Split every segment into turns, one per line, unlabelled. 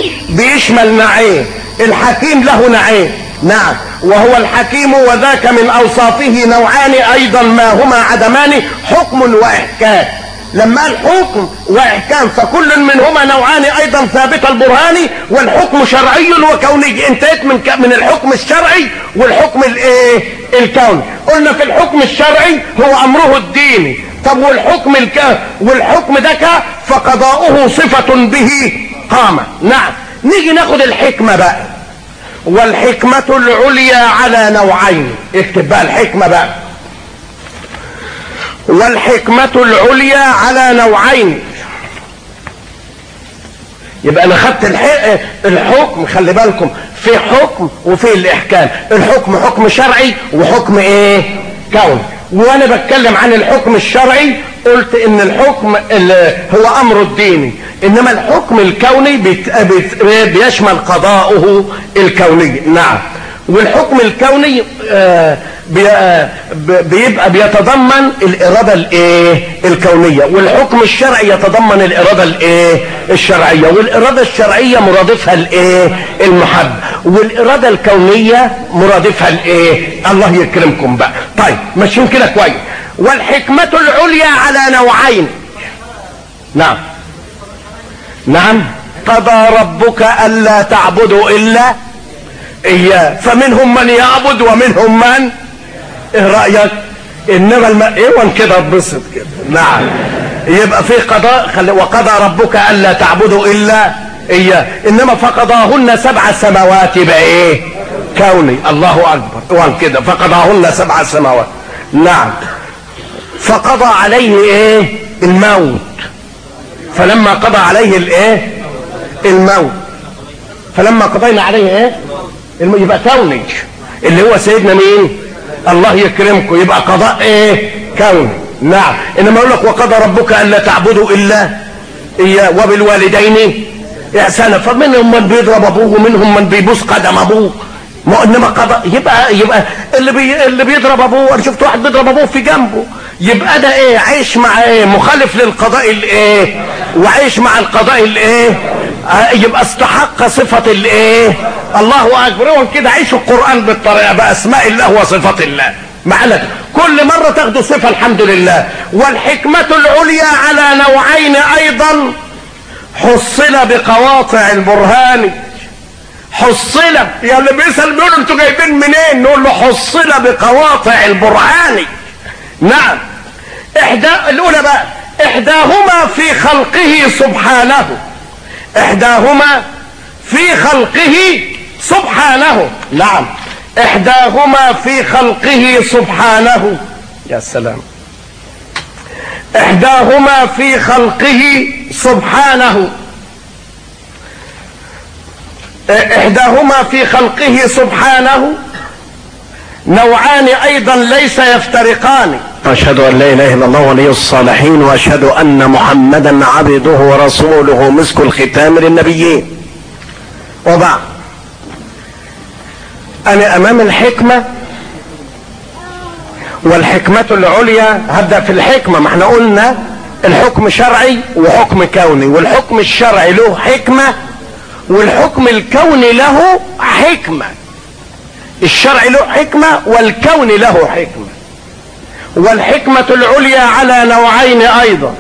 بيشمل نوعين الحكيم له نوعين نعم وهو الحكيم وذاك من اوصافه نوعان ايضا ما هما عدمان حكم واحكام لما قال حكم واحكام فكل منهما نوعان ايضا ثابت البرهان والحكم شرعي وكوني انتهيت من ك... من الحكم الشرعي والحكم الايه الكوني قلنا في الحكم الشرعي هو امره الديني طب والحكم الك... والحكم ده فقضاؤه صفة به قامة نعم نيجي ناخد الحكمة بقى والحكمة العليا على نوعين اكتب بقى الحكمة بقى والحكمة العليا على نوعين يبقى انا خدت الحق الحكم خلي بالكم في حكم وفي الاحكام الحكم حكم شرعي وحكم ايه كوني وانا بتكلم عن الحكم الشرعي قلت ان الحكم هو امر الديني انما الحكم الكوني بيت بيت بيشمل قضاؤه الكوني نعم والحكم الكوني آه بيبقى بيتضمن الاراده الايه الكونيه والحكم الشرعي يتضمن الاراده الايه الشرعيه والاراده الشرعيه مرادفها الايه المحب والاراده الكونيه مرادفها الايه الله يكرمكم بقى طيب ماشيين كده كويس والحكمه العليا على نوعين نعم نعم قضى ربك الا تعبدوا الا اياه فمنهم من يعبد ومنهم من ايه رايك انما الم... ايوه كده اتبسط كده نعم يبقى في قضاء خل... وقضى ربك الا تعبدوا الا اياه انما فقضاهن سبع سماوات يبقى ايه كوني الله اكبر وان كده فقضاهن سبع سماوات نعم فقضى عليه ايه الموت فلما قضى عليه الايه الموت فلما قضينا عليه ايه الم... يبقى كوني اللي هو سيدنا مين الله يكرمكم يبقى قضاء ايه كوني نعم انما يقول لك وقضى ربك الا تعبدوا الا اياه وبالوالدين احسانا فمنهم من بيضرب ابوه ومنهم من بيبوس قدم ابوه ما انما قضاء يبقى يبقى اللي بي اللي بيضرب ابوه انا شفت واحد بيضرب ابوه في جنبه يبقى ده ايه عيش مع ايه مخالف للقضاء الايه وعيش مع القضاء الايه آه يبقى استحق صفة الايه الله اكبر كده عيشوا القرآن بالطريقة باسماء الله وصفات الله معنا كل مرة تاخدوا صفة الحمد لله والحكمة العليا على نوعين ايضا حصل بقواطع البرهان حصل يا اللي بيسأل بيقول انتوا جايبين منين نقول له حصل بقواطع البرهان نعم احدى الاولى بقى احداهما في خلقه سبحانه احداهما في خلقه سبحانه نعم احداهما في خلقه سبحانه يا سلام احداهما في خلقه سبحانه احداهما في خلقه سبحانه نوعان ايضا ليس يفترقان اشهد ان لا اله الا الله ولي الصالحين واشهد ان محمدا عبده ورسوله مسك الختام للنبيين وبعد انا امام الحكمه والحكمة العليا هبدأ في الحكمة ما احنا قلنا الحكم شرعي وحكم كوني والحكم الشرعي له حكمة والحكم الكوني له حكمة الشرع له حكمة والكون له حكمة والحكمة العليا على نوعين أيضا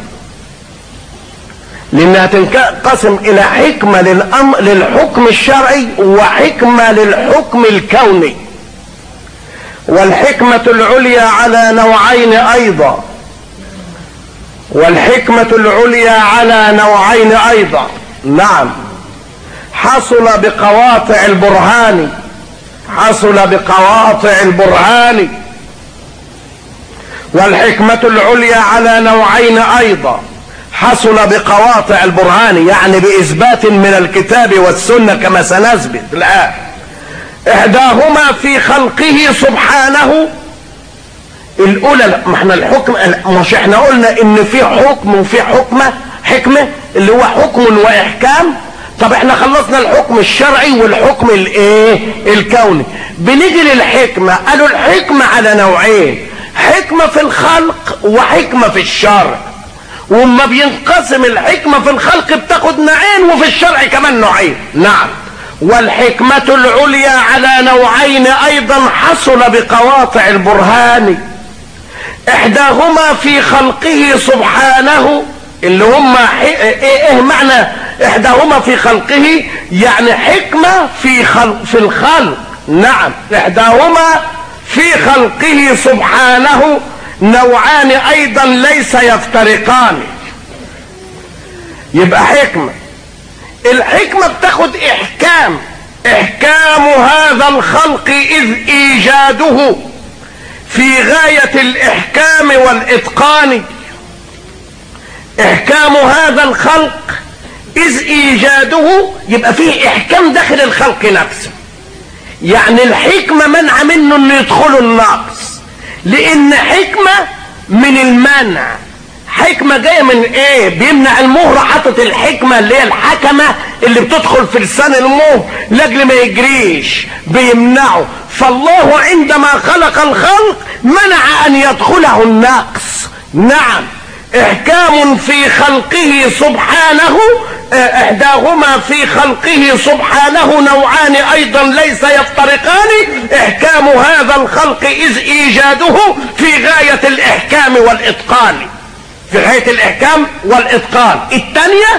لأنها تنقسم إلى حكمة للأمر للحكم الشرعي وحكمة للحكم الكوني والحكمة العليا على نوعين أيضا والحكمة العليا على نوعين أيضا نعم حصل بقواطع البرهان حصل بقواطع البرهان والحكمة العليا على نوعين أيضا حصل بقواطع البرهان يعني بإثبات من الكتاب والسنة كما سنثبت الآن إحداهما في خلقه سبحانه الأولى لا ما احنا الحكم مش احنا قلنا إن في حكم وفي حكمة حكمة اللي هو حكم وإحكام طب احنا خلصنا الحكم الشرعي والحكم الايه الكوني بنيجي للحكمة قالوا الحكمة على نوعين حكمة في الخلق وحكمة في الشرع وما بينقسم الحكمة في الخلق بتاخد نوعين وفي الشرع كمان نوعين نعم والحكمة العليا على نوعين ايضا حصل بقواطع البرهان احداهما في خلقه سبحانه اللي هم ايه, إيه معنى احداهما في خلقه يعني حكمة في خلق في الخلق نعم احداهما في خلقه سبحانه نوعان ايضا ليس يفترقان يبقى حكمة الحكمة بتاخد احكام احكام هذا الخلق اذ ايجاده في غاية الاحكام والاتقان احكام هذا الخلق اذ ايجاده يبقى فيه احكام داخل الخلق نفسه يعني الحكمة منع منه انه يدخله النقص لان حكمة من المنع حكمة جاية من ايه بيمنع المهر حاطط الحكمة اللي هي الحكمة اللي بتدخل في لسان المهر لاجل ما يجريش بيمنعه فالله عندما خلق الخلق منع ان يدخله النقص نعم احكام في خلقه سبحانه احداهما في خلقه سبحانه نوعان ايضا ليس يفترقان احكام هذا الخلق اذ ايجاده في غاية الاحكام والاتقان في غاية الاحكام والاتقان الثانية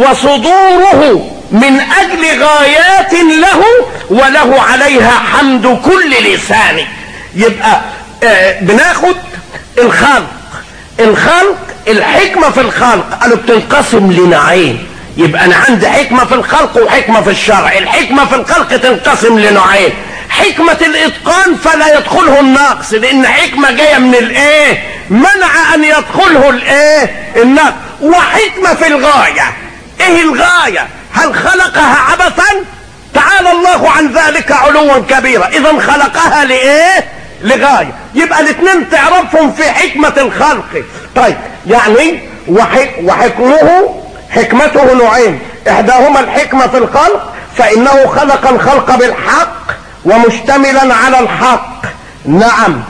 وصدوره من اجل غايات له وله عليها حمد كل لسان يبقى اه بناخد الخلق الخلق الحكمة في الخلق قالوا بتنقسم لنوعين يبقى انا عندي حكمة في الخلق وحكمة في الشرع الحكمة في الخلق تنقسم لنوعين حكمة الاتقان فلا يدخله النقص لان حكمة جاية من الايه منع ان يدخله الايه النقص وحكمة في الغاية ايه الغاية هل خلقها عبثا تعالى الله عن ذلك علوا كبيرا اذا خلقها لايه لغاية يبقى الاثنين تعرفهم في حكمة الخلق طيب يعني وحكمه حكمته نوعين احداهما الحكمة في الخلق فانه خلق الخلق بالحق ومشتملا على الحق نعم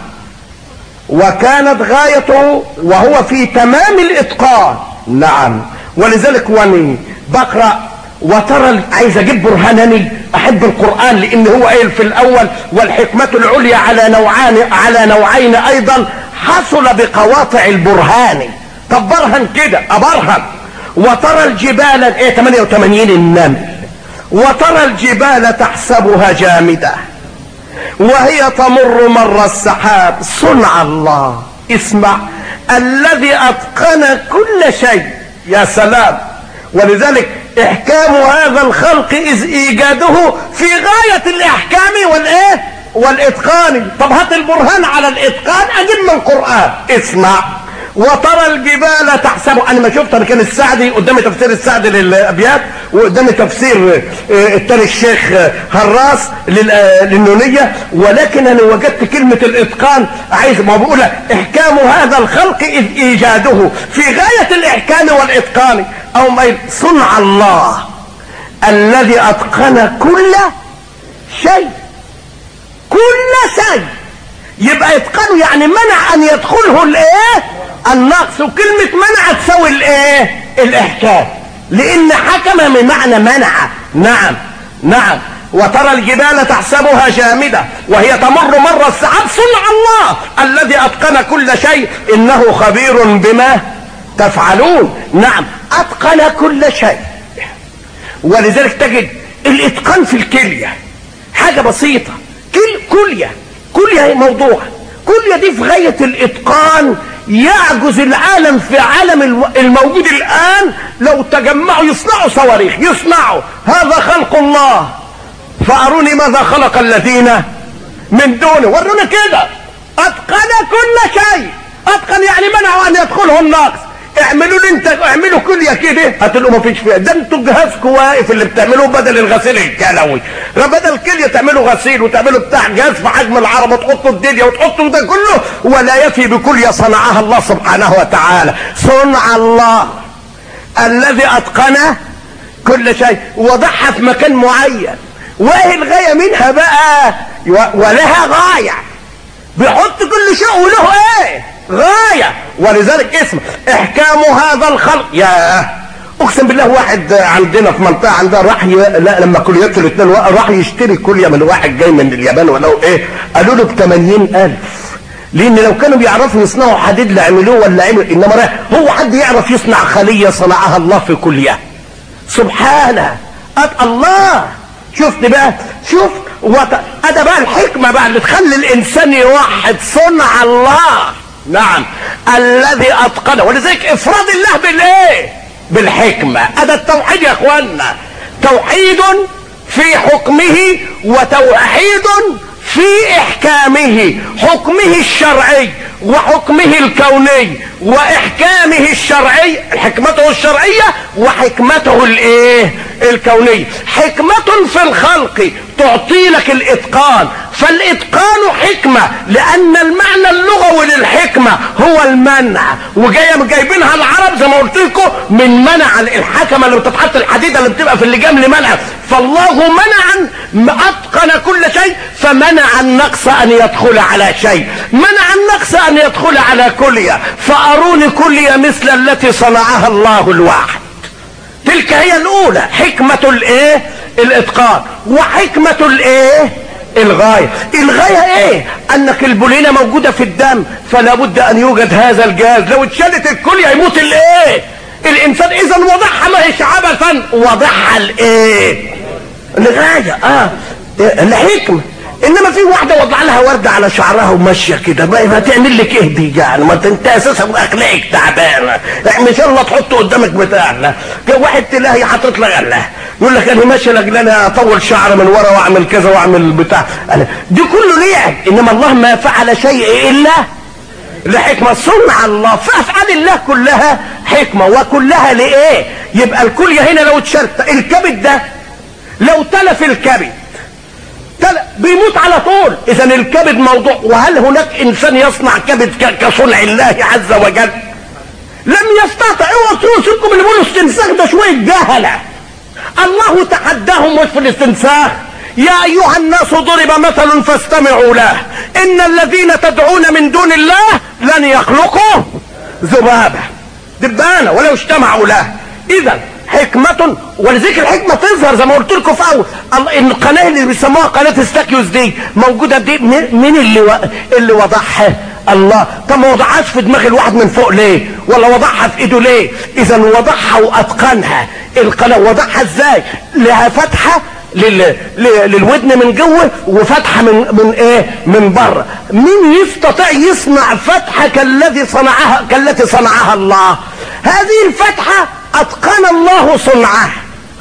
وكانت غايته وهو في تمام الاتقان نعم ولذلك واني بقرأ وترى عايز اجيب برهانني احب القرآن لان هو قايل في الاول والحكمة العليا على نوعان على نوعين ايضا حصل بقواطع البرهان طب برهن كده ابرهن وترى الجبال ايه 88 النمل وترى الجبال تحسبها جامدة وهي تمر مر السحاب صنع الله اسمع الذي اتقن كل شيء يا سلام ولذلك احكام هذا الخلق اذ ايجاده في غاية الاحكام والايه والاتقان طب هات البرهان على الاتقان اجيب من القرآن اسمع وترى الجبال تحسب انا ما شفت انا كان السعدي قدامي تفسير السعدي للابيات وقدامي تفسير التاني الشيخ هراس للنونية ولكن انا وجدت كلمة الاتقان عايز ما بقول احكام هذا الخلق اذ ايجاده في غاية الاحكام والاتقان او ما صنع الله الذي اتقن كل شيء كل شيء يبقى اتقانه يعني منع ان يدخله الايه النقص وكلمة منع تساوي الايه الاحكام لان حكم بمعنى منع نعم نعم وترى الجبال تحسبها جامدة وهي تمر مر السحاب صنع الله الذي اتقن كل شيء انه خبير بما تفعلون نعم اتقن كل شيء ولذلك تجد الاتقان في الكلية حاجة بسيطة كل كلية كلية موضوع كلية دي في غاية الاتقان يعجز العالم في عالم الموجود الآن لو تجمعوا يصنعوا صواريخ يصنعوا هذا خلق الله فأروني ماذا خلق الذين من دونه ورونا كده أتقن كل شيء أتقن يعني منعوا أن يدخله النقص اعملوا لي انت اعملوا كلية كده هتلاقوا مفيش فيها ده انتوا جهازكم واقف اللي بتعملوه بدل الغسيل الكلوي بدل كلية تعملوا غسيل وتعملوا بتاع جهاز في حجم العربة تحطوا الدنيا وتحطوا ده كله ولا يفي بكلية صنعها الله سبحانه وتعالى صنع الله الذي اتقن كل شيء وضعها في مكان معين وايه الغاية منها بقى ولها غاية بيحط كل شيء وله ايه غاية ولذلك اسم احكام هذا الخلق يا اقسم بالله واحد عندنا في منطقه عندها راح ي... لا لما كليات الاثنين راح يشتري كليه من واحد جاي من اليابان ولا ايه قالوا له ب 80000 لان لو كانوا بيعرفوا يصنعوا حديد لعملوه ولا عملوا انما راح هو حد يعرف يصنع خليه صنعها الله في كليه سبحانه أد الله شفت بقى شوف وط... ده بقى الحكمه بقى اللي تخلي الانسان يوحد صنع الله نعم الذي اتقنه ولذلك افراد الله بالايه بالحكمه هذا التوحيد يا اخوانا توحيد في حكمه وتوحيد في احكامه حكمه الشرعي وحكمه الكوني واحكامه الشرعي حكمته الشرعيه وحكمته الايه الكونيه حكمه في الخلق تعطي لك الاتقان فالاتقان حكمه لان المعنى اللغوي للحكمه هو المنع وجايه جايبينها العرب زي ما قلت لكم من منع الحكمه اللي بتتحط الحديده اللي بتبقى في اللجام لمنع فالله منعا اتقن كل شيء فمنع النقص ان يدخل على شيء منع النقص ان يدخل على كليه فاروني كليه مثل التي صنعها الله الواحد تلك هي الاولى حكمه الايه الاتقان وحكمه الايه الغاية الغاية ايه انك البولينة موجودة في الدم فلا بد ان يوجد هذا الجهاز لو اتشالت الكلية يموت الايه الانسان اذا وضعها ما هيش عبثا وضعها الايه الغاية اه الحكمة انما في واحده وضع لها ورده على شعرها وماشيه كده بقى ما تعمل لك ايه دي يعني ما انت اساسا اخلاقك تعبانه ان شاء الله تحطه قدامك بتاع لا واحد تلاقي حاطط لك الله يقول لك انا ماشي لاجل انا اطول شعر من ورا واعمل كذا واعمل بتاع أنا دي كله لعب انما الله ما فعل شيء الا لحكمة صنع الله فافعال الله كلها حكمة وكلها لايه يبقى الكلية هنا لو اتشلت الكبد ده لو تلف الكبد بيموت على طول اذا الكبد موضوع وهل هناك انسان يصنع كبد كصنع الله عز وجل لم يستطع اوعوا تروسكم اللي بيقولوا استنساخ ده شويه جهله الله تحداهم في الاستنساخ يا ايها الناس ضرب مثل فاستمعوا له ان الذين تدعون من دون الله لن يخلقوا ذبابه دبانه ولو اجتمعوا له اذا حكمة ولذلك الحكمة تظهر زي ما قلت لكم في اول القناة اللي بيسموها قناة استاكيوس دي موجودة دي مين اللي و... اللي وضعها الله طب ما وضعهاش في دماغ الواحد من فوق ليه ولا وضعها في ايده ليه اذا وضعها واتقنها القناة وضعها ازاي لها فتحة لل... للودن من جوه وفتحة من من ايه من بره مين يستطيع يصنع فتحة كالذي صنعها كالتي صنعها الله هذه الفتحة اتقن الله صنعها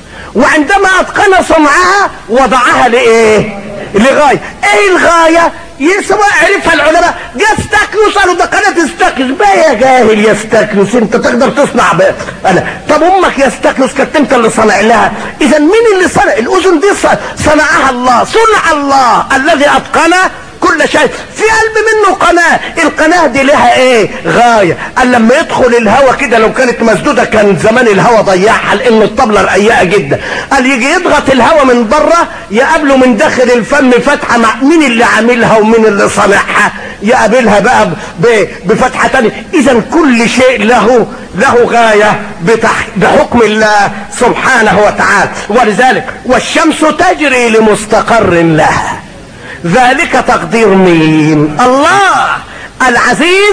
وعندما اتقن صنعها وضعها لايه لغاية ايه الغاية يسوى عرفها العلماء يستكنس قالوا ده قناة استكنس بقى يا جاهل يستكنس انت تقدر تصنع بقى انا طب امك يستكنس كانت انت اللي صنع لها اذا مين اللي صنع الاذن دي صنعها الله صنع الله الذي اتقن كل شيء في قلب منه قناة القناة دي لها ايه غاية قال لما يدخل الهواء كده لو كانت مسدودة كان زمان الهواء ضيعها لان الطبلة رقيقة جدا قال يجي يضغط الهواء من بره يقابله من داخل الفم فتحة مع مين اللي عاملها ومين اللي صانعها يقابلها بقى بفتحة تانية اذا كل شيء له له غاية بتح... بحكم الله سبحانه وتعالى ولذلك والشمس تجري لمستقر لها ذلك تقدير مين الله العزيز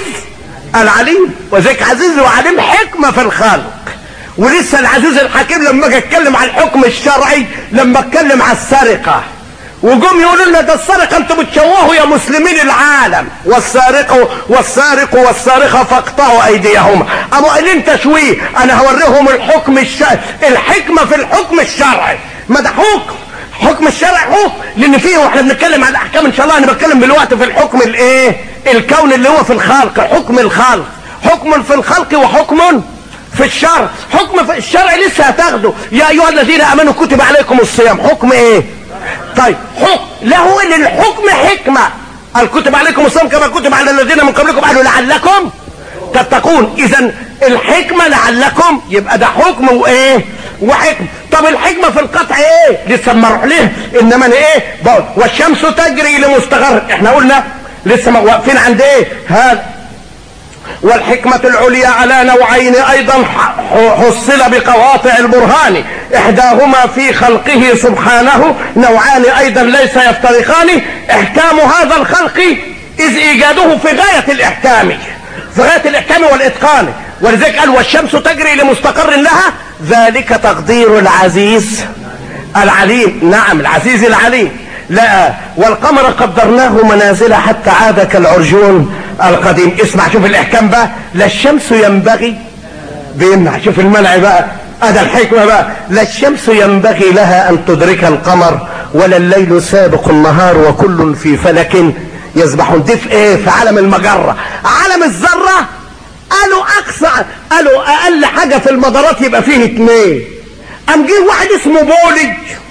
العليم وذلك عزيز وعليم حكمة في الخلق ولسه العزيز الحكيم لما اجي اتكلم عن الحكم الشرعي لما اتكلم عن السرقة وجم يقولوا لنا ده السرقة انتوا بتشوهوا يا مسلمين العالم والسارق والسارق والسارقة فاقطعوا ايديهما قاموا قايلين تشويه انا هوريهم الحكم الشرعي الحكمة في الحكم الشرعي ما ده حكم حكم الشرع حكم لان فيه واحنا بنتكلم عن الاحكام ان شاء الله انا بتكلم دلوقتي في الحكم الايه الكون اللي هو في الخلق حكم الخلق حكم في الخلق وحكم في الشرع حكم في الشرع لسه هتاخده يا ايها الذين امنوا كتب عليكم الصيام حكم ايه طيب حكم له ان الحكم حكمه قال كتب عليكم الصيام كما كتب على الذين من قبلكم قالوا لعلكم تتقون اذا الحكمه لعلكم يبقى ده حكم وايه وحكمه طب الحكمة في القطع ايه لسه ما اروح ليه انما انا ايه بقول والشمس تجري لمستقر احنا قلنا لسه ما واقفين عند ايه هذا والحكمة العليا على نوعين ايضا حصل بقواطع البرهان احداهما في خلقه سبحانه نوعان ايضا ليس يفترقان احكام هذا الخلق اذ ايجاده في غاية الاحكام في غاية الاحكام والاتقان ولذلك قال والشمس تجري لمستقر لها ذلك تقدير العزيز العليم نعم العزيز العليم لا والقمر قدرناه منازل حتى عاد كالعرجون القديم اسمع شوف الاحكام بقى لا الشمس ينبغي بيمنع شوف المنع بقى هذا الحكمة بقى لا الشمس ينبغي لها ان تدرك القمر ولا الليل سابق النهار وكل في فلك يسبحون دي في ايه في عالم المجرة عالم الذرة قالوا اقصى قالوا اقل حاجة في المدارات يبقى فيه اتنين قام جه واحد اسمه بولج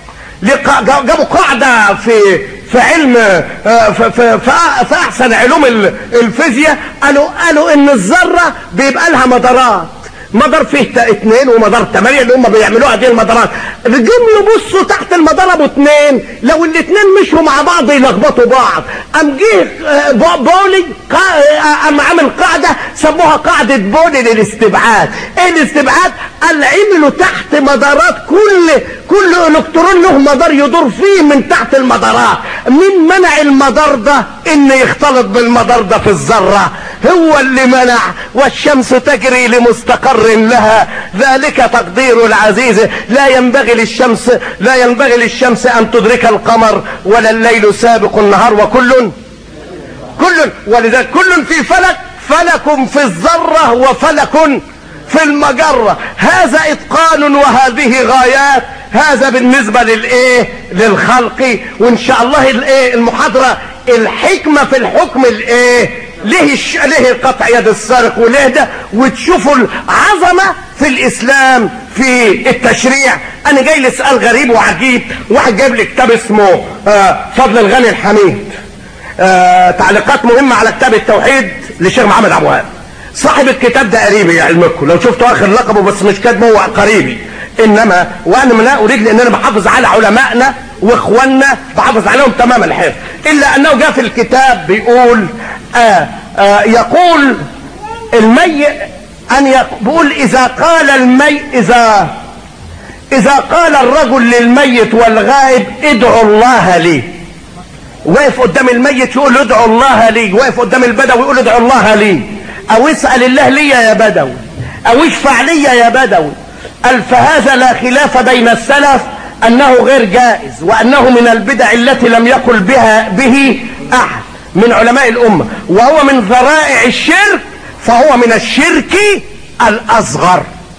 جابوا قاعدة في في علم آه، في, في, في احسن علوم الفيزياء قالوا قالوا ان الذرة بيبقى لها مدارات مدار فيه اثنين ومدار ثمانية اللي هم بيعملوها دي المدارات جم يبصوا تحت المدار ابو اثنين لو الاثنين مشوا مع بعض يلخبطوا بعض قام جه آه، بولي آه، قام عامل قاعدة سموها قاعدة بولي للاستبعاد ايه الاستبعاد قال عملوا تحت مدارات كل كل الكترون له مدار يدور فيه من تحت المدارات مين منع المدار ده ان يختلط بالمدار ده في الذرة هو اللي منع والشمس تجري لمستقر لها ذلك تقدير العزيز لا ينبغي للشمس لا ينبغي للشمس ان تدرك القمر ولا الليل سابق النهار وكل كل ولذلك كل في فلك فلك في الذرة وفلك في المجرة هذا اتقان وهذه غايات هذا بالنسبة للايه للخلق وان شاء الله الايه المحاضرة الحكمة في الحكم الايه ليه الش... ليه قطع يد السارق وليه ده وتشوفوا العظمة في الاسلام في التشريع انا جاي لسؤال غريب وعجيب واحد جايب لي كتاب اسمه آه فضل الغني الحميد آه تعليقات مهمة على كتاب التوحيد للشيخ محمد عبد الوهاب صاحب الكتاب ده قريبي علمكم لو شفتوا اخر لقبه بس مش كاتبه هو قريبي انما وانا من اريد لان انا بحافظ على علمائنا واخواننا بحافظ عليهم تمام الحفظ الا انه جاء في الكتاب بيقول آه آه يقول المي ان بيقول اذا قال المي اذا اذا قال الرجل للميت والغائب ادعوا الله لي واقف قدام الميت يقول ادعوا الله لي واقف قدام البدوي يقول ادعوا الله لي او اسأل الله لي يا بدوي او اشفع لي يا بدوي قال فهذا لا خلاف بين السلف انه غير جائز وانه من البدع التي لم يقل بها به احد من علماء الامة وهو من ذرائع الشرك فهو من الشرك الاصغر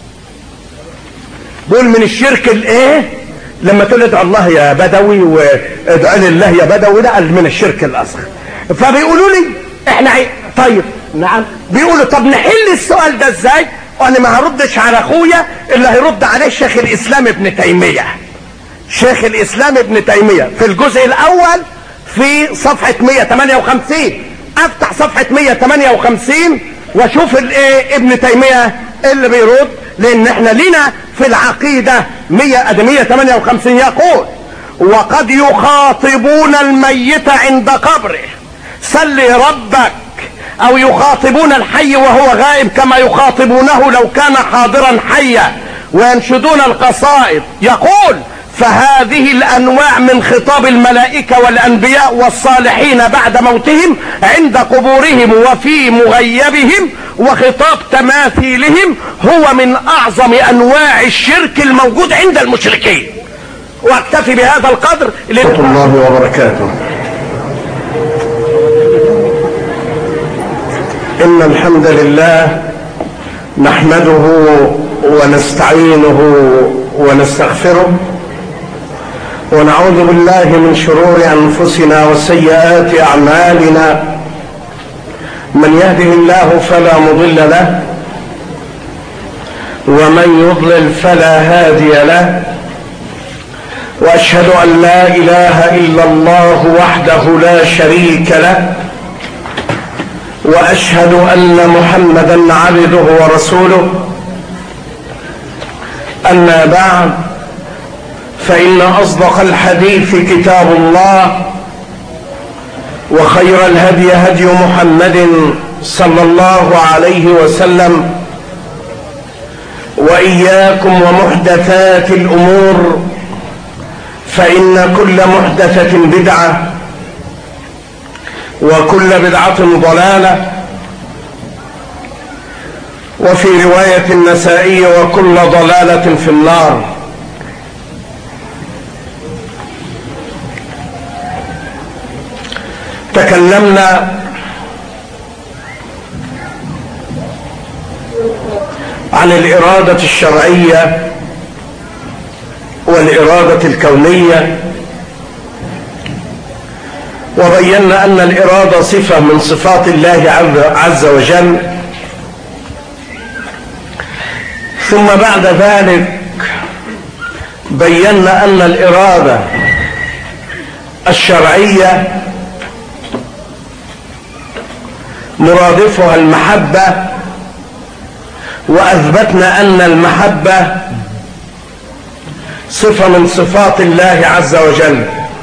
بقول من الشرك الايه لما تقول ادعو الله يا بدوي وادعو لله يا بدوي ده من الشرك الاصغر فبيقولوا لي احنا طيب نعم بيقولوا طب نحل السؤال ده ازاي وانا ما هردش على اخويا اللي هيرد عليه شيخ الاسلام ابن تيمية شيخ الاسلام ابن تيمية في الجزء الاول في صفحة 158 افتح صفحة 158 واشوف الايه ابن تيمية اللي بيرد لان احنا لنا في العقيدة 100 158 يقول وقد يخاطبون الميت عند قبره سل ربك او يخاطبون الحي وهو غائب كما يخاطبونه لو كان حاضرا حيا وينشدون القصائد يقول فهذه الانواع من خطاب الملائكة والانبياء والصالحين بعد موتهم عند قبورهم وفي مغيبهم وخطاب تماثيلهم هو من اعظم انواع الشرك الموجود عند المشركين واكتفي بهذا القدر
الله وبركاته إن الحمد لله نحمده ونستعينه ونستغفره ونعوذ بالله من شرور أنفسنا وسيئات أعمالنا من يهده الله فلا مضل له ومن يضلل فلا هادي له واشهد ان لا اله الا الله وحده لا شريك له واشهد ان محمدا عبده ورسوله اما بعد فان اصدق الحديث كتاب الله وخير الهدي هدي محمد صلى الله عليه وسلم واياكم ومحدثات الامور فان كل محدثه بدعه وكل بدعه ضلاله وفي روايه النسائي وكل ضلاله في النار تكلمنا عن الإرادة الشرعية والإرادة الكونية وبينا أن الإرادة صفة من صفات الله عز وجل ثم بعد ذلك بينا أن الإرادة الشرعية مرادفها المحبة وأثبتنا أن المحبة صفة من صفات الله عز وجل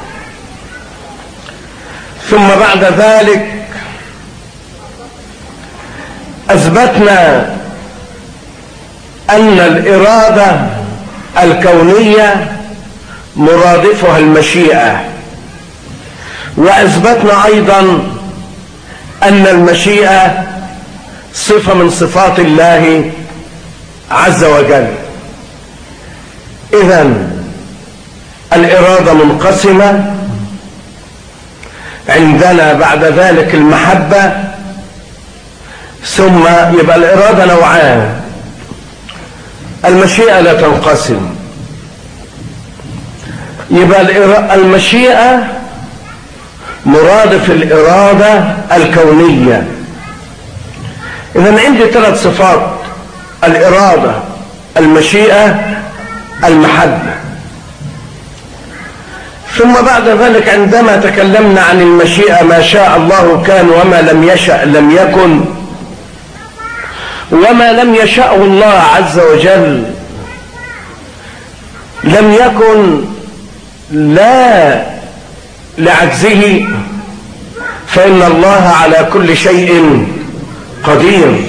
ثم بعد ذلك أثبتنا أن الإرادة الكونية مرادفها المشيئة وأثبتنا أيضا أن المشيئة صفة من صفات الله عز وجل إذا الإرادة منقسمة عندنا بعد ذلك المحبة ثم يبقى الإرادة نوعان المشيئة لا تنقسم يبقى المشيئة مرادف الإرادة الكونية إذا عندي ثلاث صفات الإرادة المشيئة المحبة ثم بعد ذلك عندما تكلمنا عن المشيئة ما شاء الله كان وما لم يشأ لم يكن وما لم يشأه الله عز وجل لم يكن لا لعجزه فإن الله على كل شيء قدير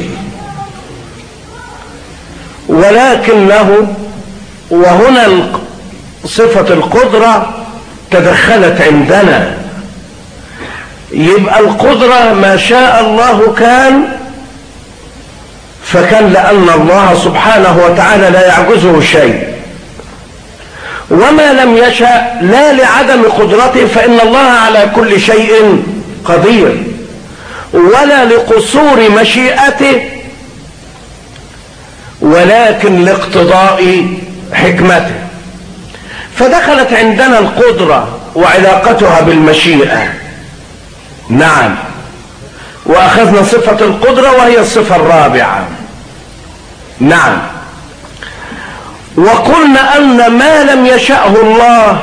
ولكنه وهنا صفة القدرة تدخلت عندنا يبقى القدرة ما شاء الله كان فكان لأن الله سبحانه وتعالى لا يعجزه شيء وما لم يشأ لا لعدم قدرته فإن الله على كل شيء قدير ولا لقصور مشيئته ولكن لاقتضاء حكمته فدخلت عندنا القدرة وعلاقتها بالمشيئة نعم وأخذنا صفة القدرة وهي الصفة الرابعة نعم وقلنا أن ما لم يشأه الله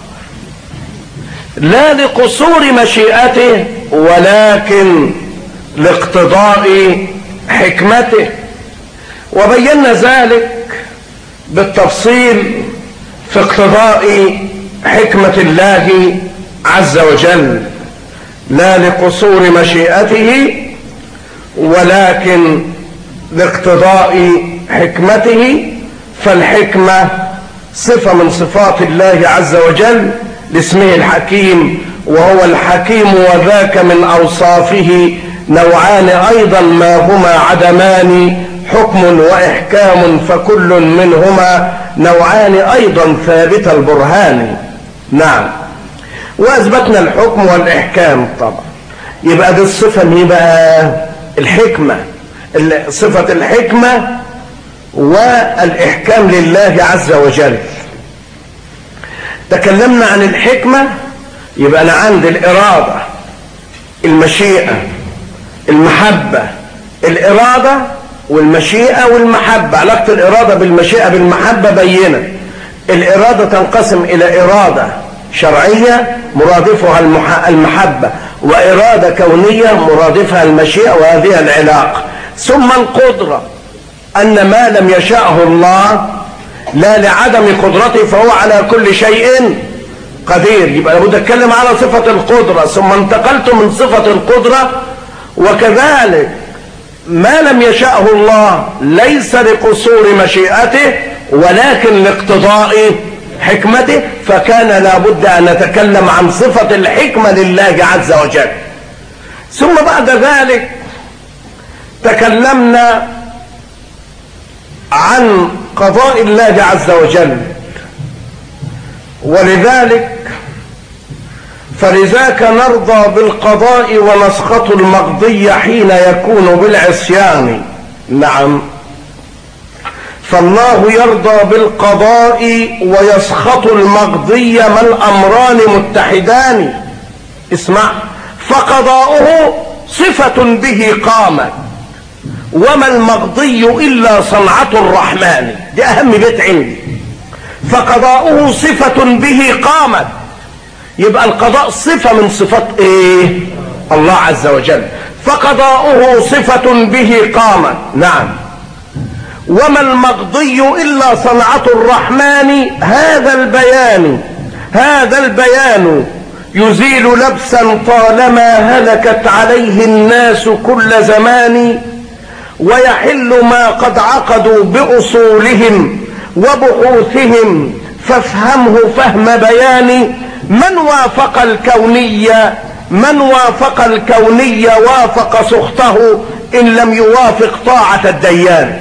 لا لقصور مشيئته ولكن لاقتضاء حكمته وبينا ذلك بالتفصيل في اقتضاء حكمة الله عز وجل لا لقصور مشيئته ولكن لاقتضاء حكمته فالحكمة صفة من صفات الله عز وجل لاسمه الحكيم وهو الحكيم وذاك من أوصافه نوعان أيضا ما هما عدمان حكم وإحكام فكل منهما نوعان أيضا ثابت البرهان نعم وأثبتنا الحكم والإحكام طبعا يبقى دي الصفة مين بقى الحكمة صفة الحكمة والإحكام لله عز وجل تكلمنا عن الحكمة يبقى أنا عندي الإرادة المشيئة المحبة الإرادة والمشيئة والمحبة علاقة الإرادة بالمشيئة بالمحبة بينة الإرادة تنقسم إلى إرادة شرعية مرادفها المحبة وإرادة كونية مرادفها المشيئة وهذه العلاقة ثم القدرة أن ما لم يشاءه الله لا لعدم قدرته فهو على كل شيء قدير يبقى لابد اتكلم على صفة القدرة ثم انتقلت من صفة القدرة وكذلك ما لم يشأه الله ليس لقصور مشيئته ولكن لاقتضاء حكمته فكان لابد أن نتكلم عن صفة الحكمة لله عز وجل ثم بعد ذلك تكلمنا عن قضاء الله عز وجل ولذلك فلذاك نرضى بالقضاء ونسخط المقضي حين يكون بالعصيان نعم فالله يرضى بالقضاء ويسخط المقضي ما الامران متحدان اسمع فقضاؤه صفة به قامت وما المقضي الا صنعة الرحمن دي اهم بيت عندي فقضاؤه صفة به قامت يبقى القضاء صفة من صفات ايه الله عز وجل فقضاؤه صفة به قامت نعم وما المقضي الا صنعة الرحمن هذا البيان هذا البيان يزيل لبسا طالما هلكت عليه الناس كل زمان ويحل ما قد عقدوا باصولهم وبحوثهم فافهمه فهم بيان من وافق الكونية من وافق الكونية وافق سخطه إن لم يوافق طاعة الديان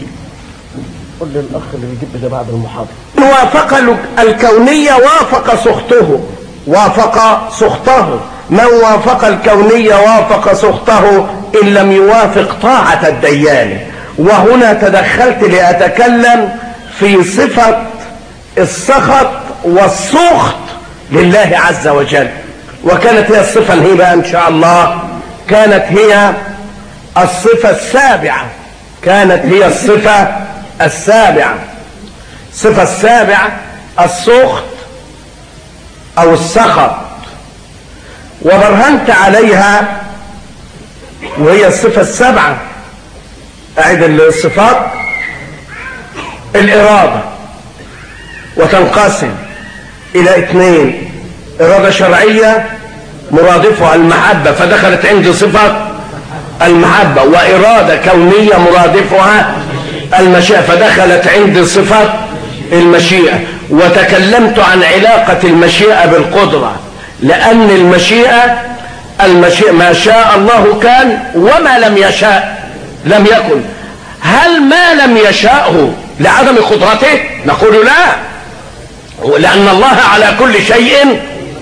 قل للأخ اللي بيجيب ده بعد المحاضرة
من وافق الكونية وافق سخطه وافق سخطه من وافق الكونية وافق سخطه إن لم يوافق طاعة الديان وهنا تدخلت لأتكلم في صفة السخط والسخط لله عز وجل وكانت هي الصفة اللي هي بقى ان شاء الله كانت هي الصفة السابعة كانت هي الصفة السابعة الصفة السابعة السخط او السخط وبرهنت عليها وهي الصفة السابعة اعد الصفات الارادة وتنقسم الى اثنين ارادة شرعية مرادفها المحبة فدخلت عندي صفة المحبة وارادة كونية مرادفها المشيئة فدخلت عندي صفة المشيئة وتكلمت عن علاقة المشيئة بالقدرة لان المشيئة المشيئة ما شاء الله كان وما لم يشاء لم يكن هل ما لم يشاءه لعدم قدرته نقول لا لأن الله على كل شيء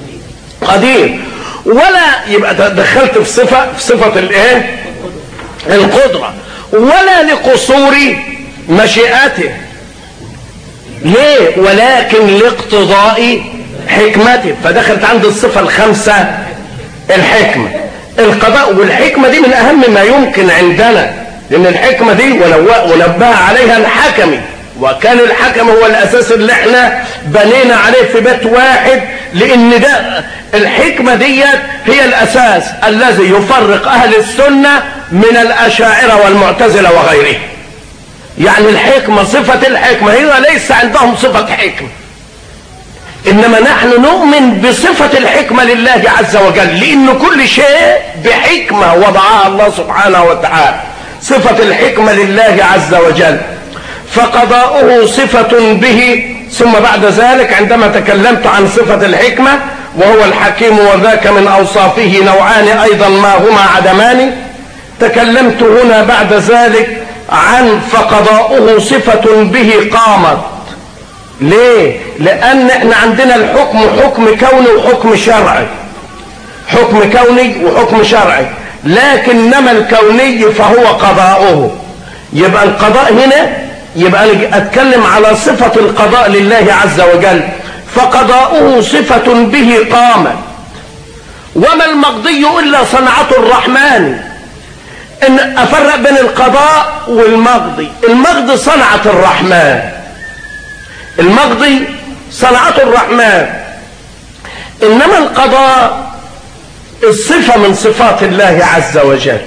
قدير ولا يبقى دخلت في صفة في صفة الايه القدرة ولا لقصور مشيئته ليه ولكن لاقتضاء حكمته فدخلت عند الصفة الخامسة الحكمة القضاء والحكمة دي من أهم ما يمكن عندنا لأن الحكمة دي ونبه عليها الحكمي وكان الحكم هو الاساس اللي احنا بنينا عليه في بيت واحد لان ده الحكمة ديت هي الاساس الذي يفرق اهل السنة من الاشاعرة والمعتزلة وغيرهم يعني الحكمة صفة الحكمة هي ليس عندهم صفة حكمة انما نحن نؤمن بصفة الحكمة لله عز وجل لان كل شيء بحكمة وضعها الله سبحانه وتعالى صفة الحكمة لله عز وجل فقضاؤه صفة به ثم بعد ذلك عندما تكلمت عن صفة الحكمة وهو الحكيم وذاك من أوصافه نوعان أيضا ما هما عدمان تكلمت هنا بعد ذلك عن فقضاؤه صفة به قامت ليه لأن احنا عندنا الحكم حكم كوني وحكم شرعي حكم كوني وحكم شرعي لكنما الكوني فهو قضاؤه يبقى القضاء هنا يبقى اتكلم على صفة القضاء لله عز وجل فقضاؤه صفة به قامت وما المقضي الا صنعة الرحمن ان افرق بين القضاء والمقضي المقضي صنعة الرحمن المقضي صنعة الرحمن انما القضاء الصفة من صفات الله عز وجل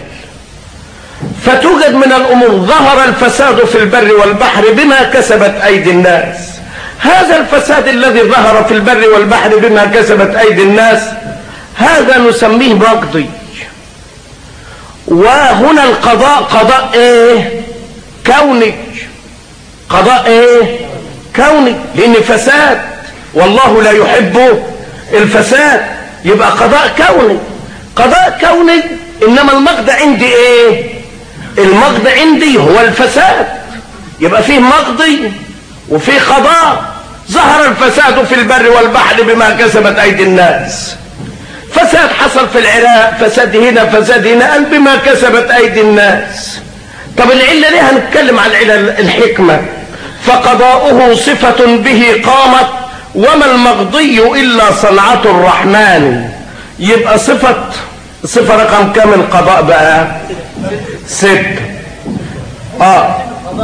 فتوجد من الامور ظهر الفساد في البر والبحر بما كسبت ايدي الناس هذا الفساد الذي ظهر في البر والبحر بما كسبت ايدي الناس هذا نسميه مقضي
وهنا القضاء قضاء ايه كوني قضاء ايه كوني لان فساد والله لا يحب الفساد يبقى قضاء كوني قضاء كوني انما المقضى عندي ايه المقضى عندي هو الفساد يبقى فيه مقضي وفيه قضاء ظهر الفساد في البر والبحر بما كسبت ايدي الناس فساد حصل في العراق فساد هنا فساد هنا قال بما كسبت ايدي الناس طب العله ليه هنتكلم عن العله الحكمه فقضاؤه صفه به قامت وما المقضي الا صنعه الرحمن يبقى صفه صفه رقم كام القضاء بقى ست اه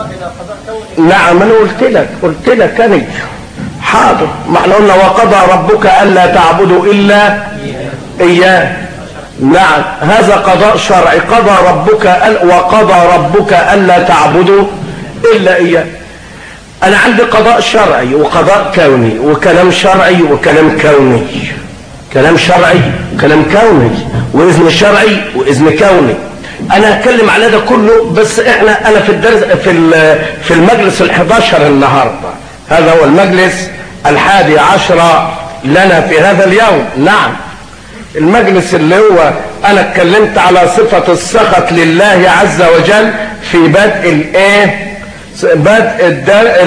نعم انا قلت لك قلت لك انا حاضر ما احنا قلنا وقضى ربك الا تعبدوا الا اياه نعم هذا قضاء شرعي قضى ربك أل وقضى ربك الا تعبدوا الا اياه انا عندي قضاء شرعي وقضاء كوني وكلام شرعي وكلام كوني كلام شرعي وكلام كوني واذن شرعي واذن كوني انا هتكلم على ده كله بس احنا انا في الدرس في في المجلس ال11 النهارده هذا هو المجلس الحادي عشر لنا في هذا اليوم نعم المجلس اللي هو انا اتكلمت على صفة السخط لله عز وجل في بدء الايه بدء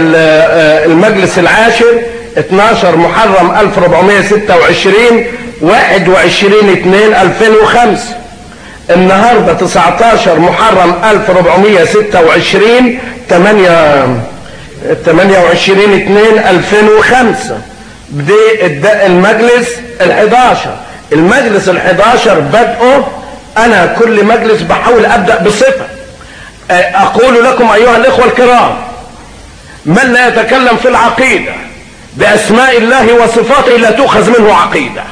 المجلس العاشر 12 محرم 1426 21 2 2005 النهاردة 19 محرم 1426 8 28 2 2005 بدي المجلس ال11 المجلس ال11 بدأه انا كل مجلس بحاول ابدأ بصفة اقول لكم ايها الاخوة الكرام من لا يتكلم في العقيدة باسماء الله وصفاته لا تؤخذ منه عقيدة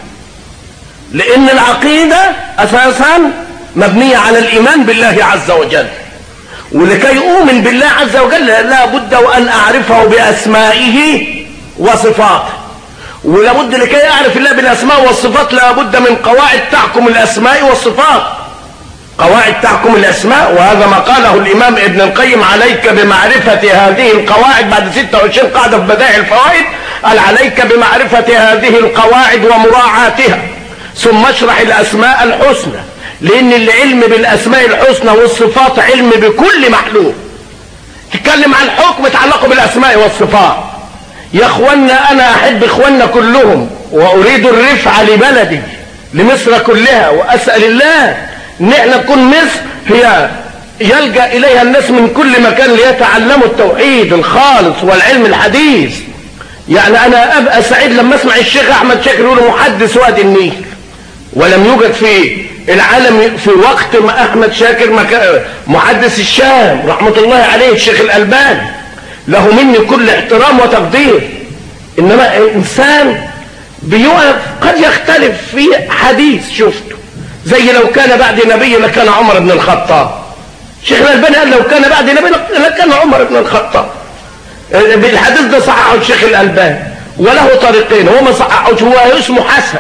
لان العقيدة اساسا مبنية على الايمان بالله عز وجل ولكي اؤمن بالله عز وجل لا بد وان اعرفه باسمائه وصفاته ولابد لكي اعرف الله بالاسماء والصفات لابد من قواعد تحكم الاسماء والصفات قواعد تحكم الاسماء وهذا ما قاله الامام ابن القيم عليك بمعرفة هذه القواعد بعد 26 قاعدة في بدائع الفوائد قال عليك بمعرفة هذه القواعد ومراعاتها ثم اشرح الاسماء الحسنى لان العلم بالاسماء الحسنى والصفات علم بكل محلول تتكلم عن حكم يتعلق بالاسماء والصفات يا اخوانا انا احب اخوانا كلهم واريد الرفع لبلدي لمصر كلها واسال الله ان احنا تكون مصر هي يلجا اليها الناس من كل مكان ليتعلموا التوحيد الخالص والعلم الحديث يعني انا ابقى سعيد لما اسمع الشيخ احمد شاكر يقول محدث وادي النيل ولم يوجد في العالم في وقت ما احمد شاكر مكا... محدث الشام رحمه الله عليه الشيخ الالباني له مني كل احترام وتقدير انما انسان بيقف قد يختلف في حديث شفته زي لو كان بعد نبي لكان عمر بن الخطاب الشيخ الالباني قال لو كان بعد نبي لكان عمر بن الخطاب الحديث ده صححه الشيخ الالباني وله طريقين هو ما صححوش هو اسمه حسن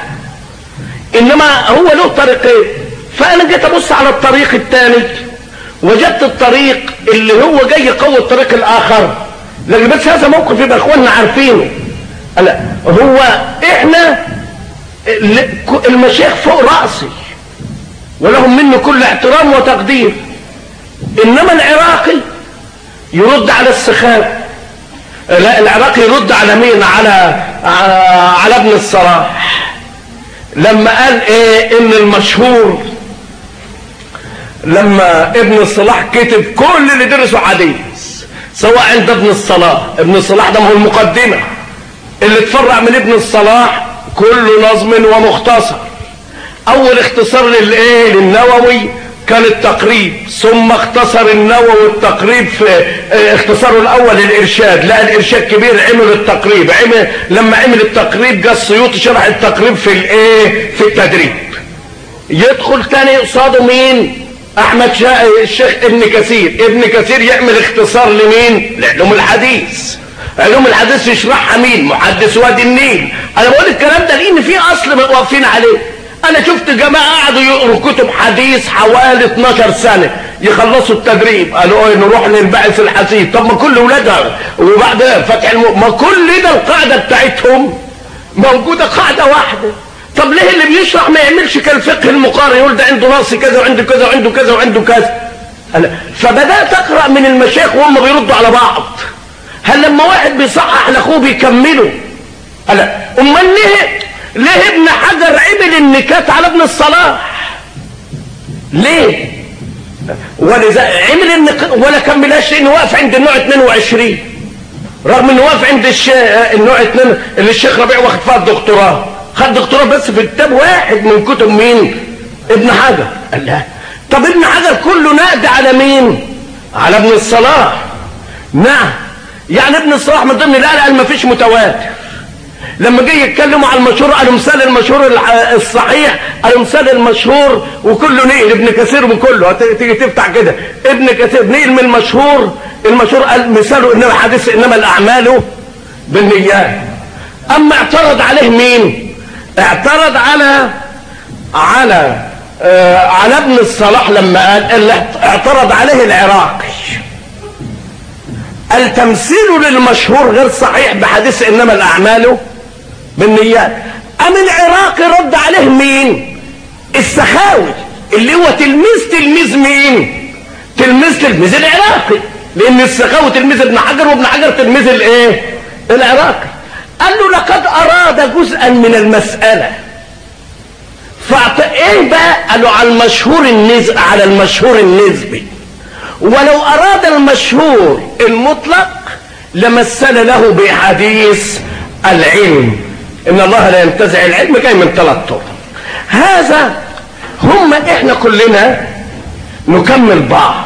انما هو له طريقين فانا جيت ابص على الطريق الثاني وجدت الطريق اللي هو جاي يقوي الطريق الاخر لكن بس هذا موقف يبقى اخواننا عارفينه لا هو احنا المشايخ فوق راسي ولهم مني كل احترام وتقدير انما العراقي يرد على السخاء لا العراقي يرد على مين على على ابن الصلاح لما قال ايه ان المشهور لما ابن الصلاح كتب كل اللي درسوا حديث سواء عند ابن الصلاح ابن الصلاح ده ما هو المقدمة اللي اتفرع من ابن الصلاح كل نظم ومختصر اول اختصار للايه للنووي كان التقريب ثم اختصر النووي التقريب في اه اختصاره الاول الارشاد لا الارشاد كبير عمل التقريب عمل لما عمل التقريب جه السيوطي شرح التقريب في الايه في التدريب يدخل تاني قصاده مين احمد شا... الشيخ ابن كثير ابن كثير يعمل اختصار لمين لعلوم الحديث علوم الحديث يشرحها مين محدث وادي النيل انا بقول الكلام ده لان في اصل واقفين عليه انا شفت جماعة قعدوا يقروا كتب حديث حوالي 12 سنة يخلصوا التدريب قالوا ايه نروح للبعث الحديث طب ما كل ولادها وبعد فتح الم... ما كل ده القاعدة بتاعتهم موجودة قاعدة واحدة طب ليه اللي بيشرح ما يعملش كالفقه المقارن يقول ده عنده نص كذا وعنده كذا وعنده كذا وعنده كذا أنا فبدأت أقرأ من المشايخ وهم بيردوا على بعض هل لما واحد بيصحح لأخوه بيكمله أنا أمال ليه ليه ابن حجر عمل النكات على ابن الصلاح ليه ولذا عمل النكات ولا كملهاش لانه واقف عند النوع 22 رغم انه واقف عند الش... النوع 2 اللي الشيخ ربيع واخد فيها الدكتوراه خد دكتوراه بس في كتاب واحد من كتب مين ابن حجر قال لا طب ابن حجر كله نقد على مين على ابن الصلاح نعم يعني ابن الصلاح من ضمن لا قال ما فيش متواتر لما جه يتكلموا على المشهور قالوا مثال المشهور الصحيح قالوا مثال المشهور وكله نقل ابن كثير وكله تيجي تفتح كده ابن كثير نقل من المشهور المشهور قال مثاله انما حديث انما الاعمال بالنيات اما اعترض عليه مين اعترض على على آه على ابن الصلاح لما قال اللي اعترض عليه العراقي التمثيل للمشهور غير صحيح بحديث انما الاعمال بالنيات ام العراقي رد عليه مين السخاوي اللي هو تلميذ تلميذ مين تلميذ تلميذ العراقي لان السخاوي تلميذ ابن حجر وابن حجر تلميذ الايه العراقي قال له لقد اراد جزءا من المساله فاعت ايه بقى قالوا على المشهور النسبي على المشهور النسبي ولو اراد المشهور المطلق لمثل له بحديث العلم ان الله لا ينتزع العلم جاي من ثلاث طرق هذا هم احنا كلنا نكمل بعض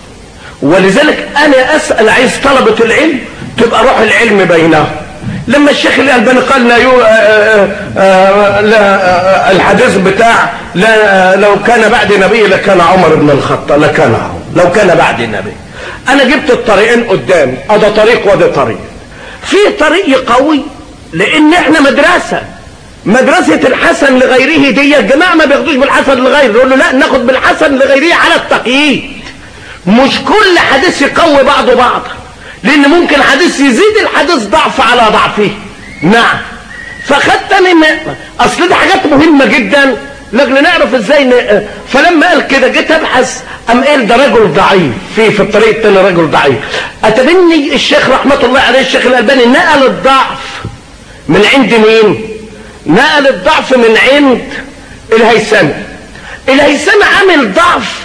ولذلك انا اسال عايز طلبه العلم تبقى روح العلم بينهم لما الشيخ الالباني قال لا, يو آآ آآ لا الحديث بتاع لا لو كان بعد نبي لكان عمر بن الخطاب لكان عمر لو كان بعد النبي انا جبت الطريقين قدامي ادا طريق وده طريق في طريق قوي لان احنا مدرسة مدرسة الحسن لغيره دي الجماعة ما بياخدوش بالحسن لغيره يقول له لا ناخد بالحسن لغيره على التقييد مش كل حديث يقوي بعضه بعضا لان ممكن حديث يزيد الحديث ضعف على ضعفه نعم فخدت من اصل دي حاجات مهمة جدا لكن نعرف ازاي ن... فلما قال كده جيت ابحث ام قال ده رجل ضعيف في في الطريق التاني رجل ضعيف اتبني الشيخ رحمة الله عليه الشيخ الالباني نقل الضعف من عند مين نقل الضعف من عند الهيثمي الهيثمي عامل ضعف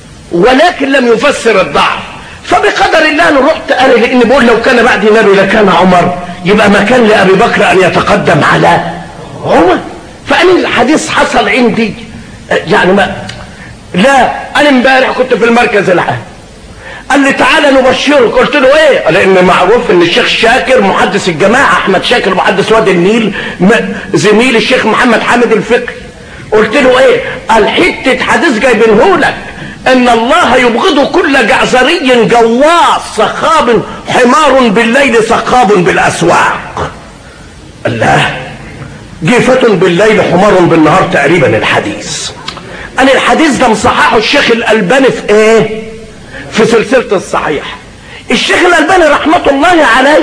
ولكن لم يفسر الضعف فبقدر الله انا رحت انا لان بقول لو كان بعد نبي لكان عمر يبقى ما كان لابي بكر ان يتقدم على عمر فانا الحديث حصل عندي يعني ما لا انا امبارح كنت في المركز العام قال لي تعالى نبشرك قلت له ايه لان معروف ان الشيخ شاكر محدث الجماعه احمد شاكر محدث وادي النيل زميل الشيخ محمد حامد الفقي قلت له ايه قال حته حديث جايبينه لك ان الله يبغض كل جعزري جواص سخاب حمار بالليل سخاب بالاسواق الله جيفة بالليل حمار بالنهار تقريبا الحديث انا الحديث ده مصححه الشيخ الالباني في ايه في سلسلة الصحيح الشيخ الالباني رحمة الله عليه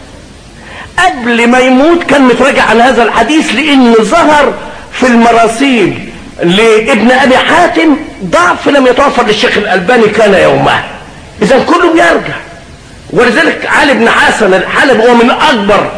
قبل ما يموت كان متراجع عن هذا الحديث لان ظهر في المراسيل لابن ابي حاتم ضعف لم يتوفر للشيخ الالباني كان يومه اذا كله بيرجع ولذلك علي بن حسن الحلب هو من اكبر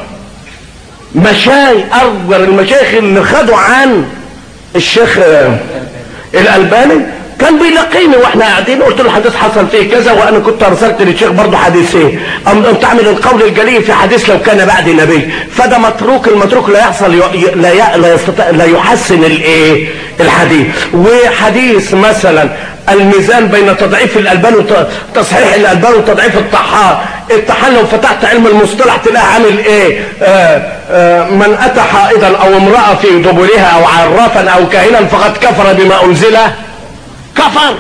مشاي اكبر المشايخ اللي خدوا عن الشيخ الالباني كان بيلاقيني واحنا قاعدين قلت له الحديث حصل فيه كذا وانا كنت ارسلت للشيخ برضه حديثين ام تعمل القول الجلي في حديث لو كان بعد نبي فده متروك المتروك لا يحصل لا لا يستطيع لا يحسن الايه الحديث وحديث مثلا الميزان بين تضعيف الالبان وتصحيح الالبان وتضعيف الطحان الطحان لو فتحت علم المصطلح تلاقي عامل ايه آآ آآ من اتى حائضا او امراه في دبرها او عرافا او كاهنا فقد كفر بما انزل كفر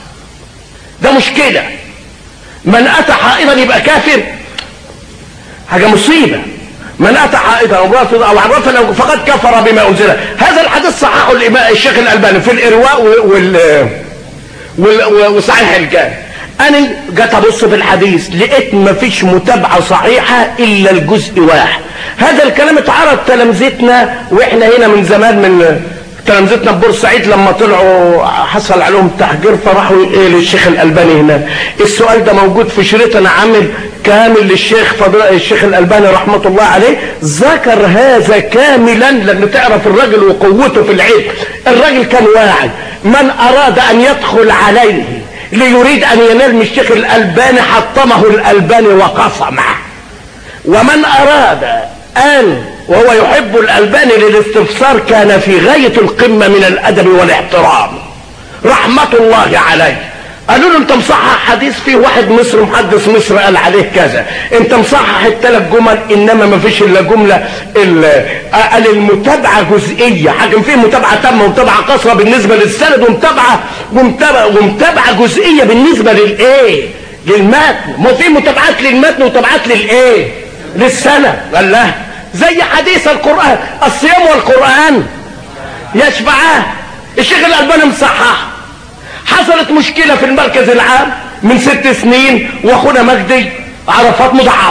ده مشكلة من أتى حائضا يبقى كافر حاجة مصيبة من اتى حائطا او رافضا او عرفا فقد كفر بما انزل هذا الحديث صححه الامام الشيخ الالباني في الارواء وال وال وصحيح الجامع انا جيت ابص في الحديث لقيت مفيش متابعه صحيحه الا الجزء واحد هذا الكلام اتعرض تلامذتنا واحنا هنا من زمان من تلامذتنا بورسعيد لما طلعوا حصل عليهم تحجير فراحوا ايه للشيخ الالباني هنا السؤال ده موجود في شريط انا عامل كامل للشيخ فضل الشيخ الالباني رحمه الله عليه ذكر هذا كاملا لان تعرف الراجل وقوته في العلم الراجل كان واعي من اراد ان يدخل عليه ليريد ان ينال من الشيخ الالباني حطمه الالباني وقصمه ومن اراد ان وهو يحب الالباني للاستفسار كان في غايه القمه من الادب والاحترام رحمه الله عليه قالوا له انت مصحح حديث فيه واحد مصري محدث مصر قال عليه كذا انت مصحح الثلاث جمل انما ما فيش الا جمله قال المتابعه جزئيه حاجه فيه متابعه تامه ومتابعه قصيره بالنسبه للسند ومتابعه ومتابعه ومتابعه جزئيه بالنسبه للايه للمتن ما في متابعات للمتن ومتابعات للايه للسند قال لا زي حديث القران الصيام والقران يشفعان الشيخ الالباني مصحح حصلت مشكلة في المركز العام من ست سنين واخونا مجدي عرفات مضاعف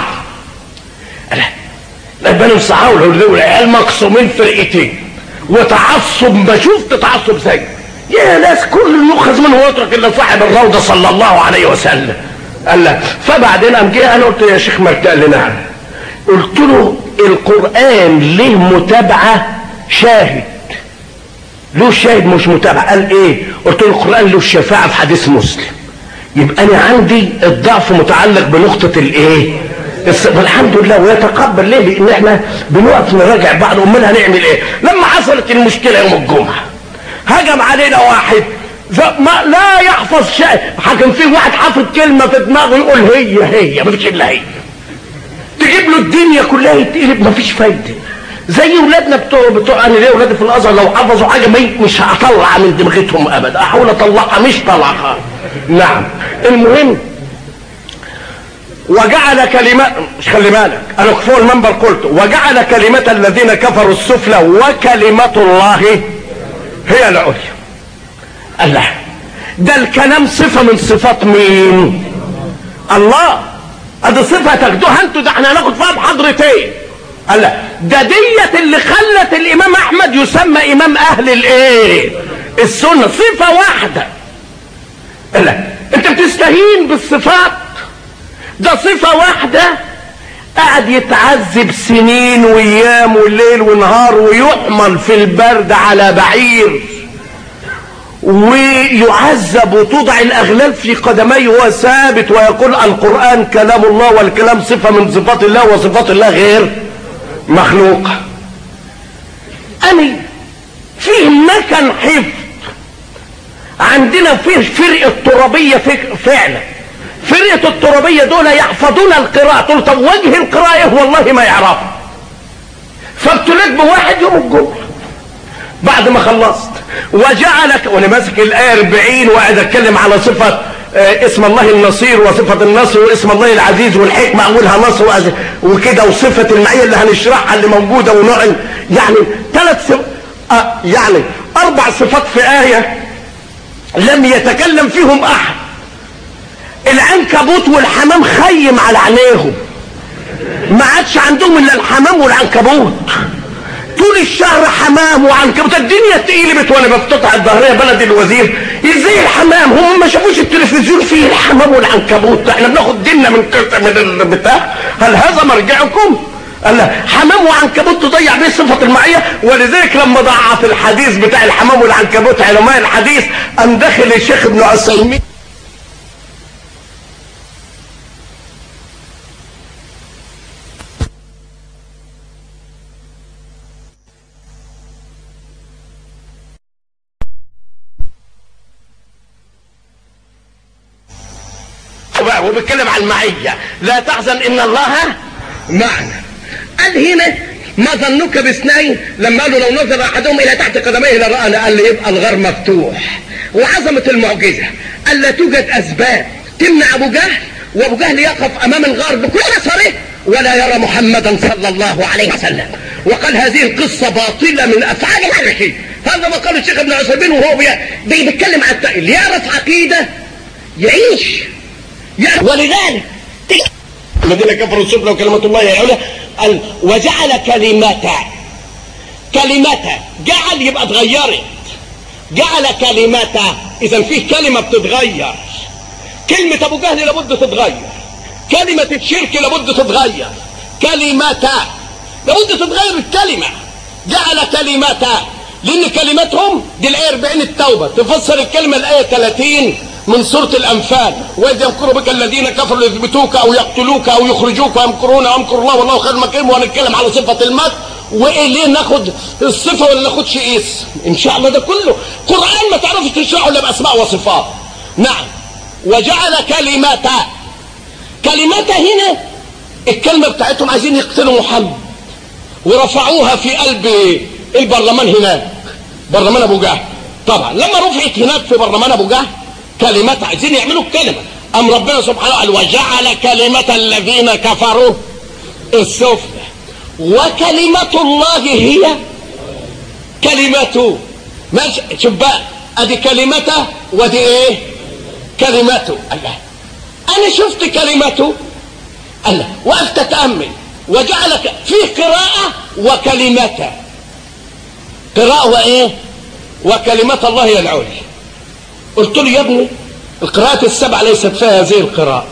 الالباني مصحاول والعيال مقسومين فرقتين وتعصب ما شفت تعصب زي يا ناس كل المؤخذ منه يترك الا صاحب الروضه صلى الله عليه وسلم قال لا فبعدين قام جه انا قلت يا شيخ مجدي قال لي نعم قلت له القران له متابعه شاهد له شاهد مش متابع قال ايه قلت له القران له الشفاعه في حديث مسلم يبقى انا عندي الضعف متعلق بنقطه الايه والحمد لله ويتقبل ليه لان احنا بنقف نراجع بعض امال هنعمل ايه لما حصلت المشكله يوم الجمعه هجم علينا واحد ما لا يحفظ شيء حكم فيه واحد حافظ كلمه في دماغه يقول هي هي ما فيش الا هي تجيب له الدنيا كلها يتقلب ما فيش فايده زي ولادنا بتوع بتوع انا ليه ولادي في الازهر لو حفظوا حاجه مش هطلع من دماغتهم ابدا احاول اطلعها مش طلعها نعم المهم وجعل كلمات مش خلي بالك انا فوق المنبر قلت وجعل كلمة الذين كفروا السفلى وكلمة الله هي العليا الله ده الكلام صفة من صفات مين الله ادي صفة تاخدوها انتوا ده احنا هناخد فيها محاضرتين الله ده ديت اللي خلت الامام احمد يسمى امام اهل الايه السنة صفة واحدة الله انت بتستهين بالصفات ده صفة واحدة قاعد يتعذب سنين وايام وليل ونهار ويحمل في البرد على بعير ويعذب وتوضع الاغلال في قدميه وهو ثابت ويقول القران كلام الله والكلام صفه من صفات الله وصفات الله غير مخلوقه اني فيه مكان حفظ عندنا فيه فرقه ترابيه فعلا فرقة الترابية دول يحفظون القراءة تقول طب وجه القراءة والله ما يعرفه فابتليت بواحد يوم الجمعة بعد ما خلصت وجعلك وانا ماسك الآية 40 وقاعد اتكلم على صفة آه اسم الله النصير وصفة النصر واسم الله العزيز والحكمة اولها نصر وكده وصفة المعية اللي هنشرحها اللي موجودة ونوع يعني ثلاث صف... آه يعني اربع صفات في آية لم يتكلم فيهم احد العنكبوت والحمام خيم على عينيهم ما عادش عندهم الا الحمام والعنكبوت طول الشهر حمام وعنكبوت الدنيا اتقلبت وانا بفتتح الظهريه بلد الوزير ازاي الحمام هم ما شافوش التلفزيون فيه الحمام والعنكبوت احنا بناخد ديننا من من البتاع هل هذا مرجعكم قال حمام وعنكبوت تضيع بيه صفة المعية ولذلك لما ضعف الحديث بتاع الحمام والعنكبوت علماء الحديث قام داخل الشيخ ابن عثيمين وبيتكلم عن المعية لا تحزن ان الله معنا قال هنا ما ظنك باثنين لما قالوا لو نظر احدهم الى تحت قدميه لرآنا قال لي يبقى الغار مفتوح وعظمة المعجزة قال لا توجد اسباب تمنع ابو جهل وابو جهل يقف امام الغار بكل نصره ولا يرى محمدا صلى الله عليه وسلم وقال هذه القصة باطلة من أفعال الحركي هذا ما قال الشيخ ابن عثيمين وهو بي- بي- بيتكلم عن الت- اللي يعرف عقيدة يعيش يعرف ولذلك تيجي- الذين كفروا السفلى وكلمة الله هي العليا قال وجعل كلمته كلمته جعل يبقى اتغيرت جعل كلمته اذا فيه كلمة بتتغير كلمة ابو جهل لابد تتغير كلمة الشرك لابد تتغير كلمة لابد تتغير الكلمة جعل كلمة لان كلمتهم دي الايه 40 التوبة تفسر الكلمة الايه 30 من سورة الانفال واذ يمكر بك الذين كفروا ليثبتوك او يقتلوك او يخرجوك ويمكرون ويمكر الله والله خير المكرم وهنتكلم على صفة المكر وايه ليه ناخد الصفة ولا ناخدش اسم ان شاء الله ده كله قرآن ما تعرفش تشرحه الا باسماء وصفات نعم وجعل كلمته كلمته هنا الكلمة بتاعتهم عايزين يقتلوا محمد ورفعوها في قلب البرلمان هناك برلمان ابو جهل طبعا لما رفعت هناك في برلمان ابو جهل كلمات عايزين يعملوا الكلمة ام ربنا سبحانه قال وجعل كلمة الذين كفروا السفلى وكلمة الله هي كلمته ماشي شوف بقى ادي كلمته ودي ايه كلمته الله انا شفت كلمته الله وقفت اتامل وجعل ك- فيه قراءه وكلمته قراءه وايه وكلمات الله هي العليا قلت له يا ابني القراءات السبع ليست فيها هذه القراءه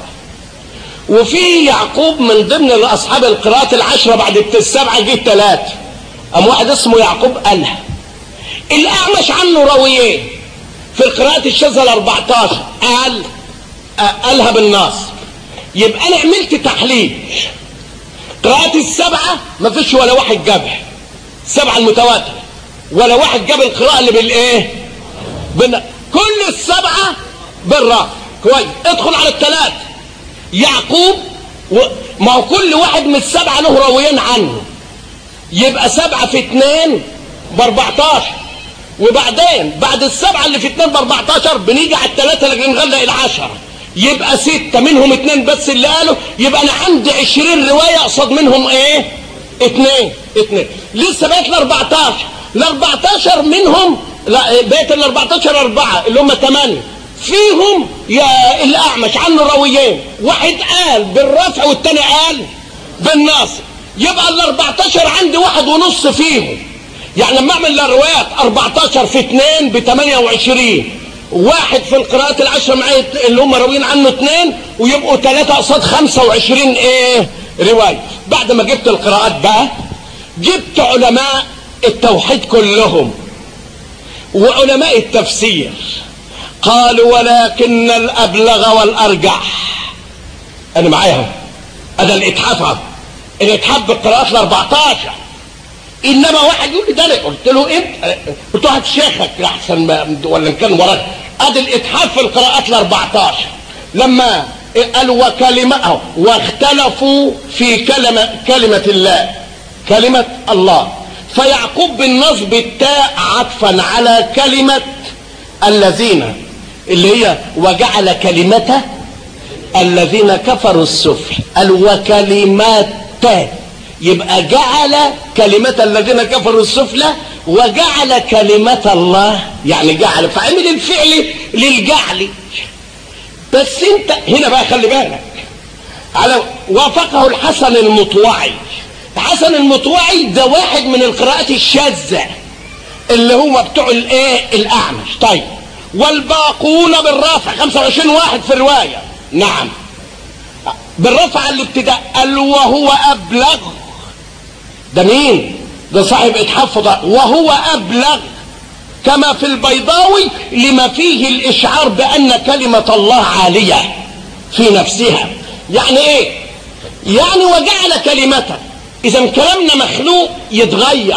وفي يعقوب من ضمن اصحاب القراءات العشره بعد السبعه جه ثلاثه قام واحد اسمه يعقوب قالها الاعمش عنه راويين في القراءات الشاذه ال 14 قال قالها بالنص يبقى انا عملت تحليل قراءات السبعه ما فيش ولا واحد جابها السبعه المتواتره ولا واحد جاب القراءه اللي بالايه بال... كل السبعه بالرفع كويس ادخل على الثلاثه يعقوب و... ما هو كل واحد من السبعه له راويين عنه يبقى سبعة في اتنين باربعتاشر وبعدين بعد السبعة اللي في اتنين باربعتاشر بنيجي على التلاتة اللي نغلق العشرة يبقى ستة منهم اتنين بس اللي قالوا يبقى انا عندي عشرين رواية اقصد منهم ايه اتنين اتنين لسه بقيت ال 14 ال 14 منهم لا بقيت ال 14 اربعة اللي هم ثمانية فيهم يا الاعمش عنه راويين واحد قال بالرفع والتاني قال بالناصب يبقى ال 14 عندي واحد ونص فيهم يعني لما اعمل الروايات 14 في 2 ب 28 واحد في القراءات العشرة معايا اللي هم راويين عنه اثنين ويبقوا ثلاثة قصاد 25 ايه رواية بعد ما جبت القراءات بقى جبت علماء التوحيد كلهم وعلماء التفسير قالوا ولكن الابلغ والارجح انا معاهم هذا الاتحاف اهو الاتحاف بالقراءات ال 14 انما واحد يقول لي ده ليه؟ قلت له انت قلت له هات شيخك احسن ما ولا ان كان وراك ادي الاتحاف في القراءات ال 14 لما قالوا وكلمه أهو، واختلفوا في كلمه كلمه الله كلمه الله فيعقوب بالنصب التاء عطفا على كلمه الذين اللي هي وجعل كلمته الذين كفروا السفل قال وكلمات يبقى جعل كلمة الذين كفروا السفلى وجعل كلمة الله يعني جعل فعمل الفعل للجعل بس انت هنا بقى خلي بالك على وافقه الحسن المطوعي الحسن المطوعي ده واحد من القراءات الشاذة اللي هو بتوع الايه الاعمش طيب والباقون بالرافع 25 واحد في الروايه نعم بالرفع الابتداء قال وهو ابلغ ده مين ده صاحب اتحاف فضاء وهو ابلغ كما في البيضاوي لما فيه الاشعار بان كلمة الله عالية في نفسها يعني ايه يعني وجعل كلمته اذا كلامنا مخلوق يتغير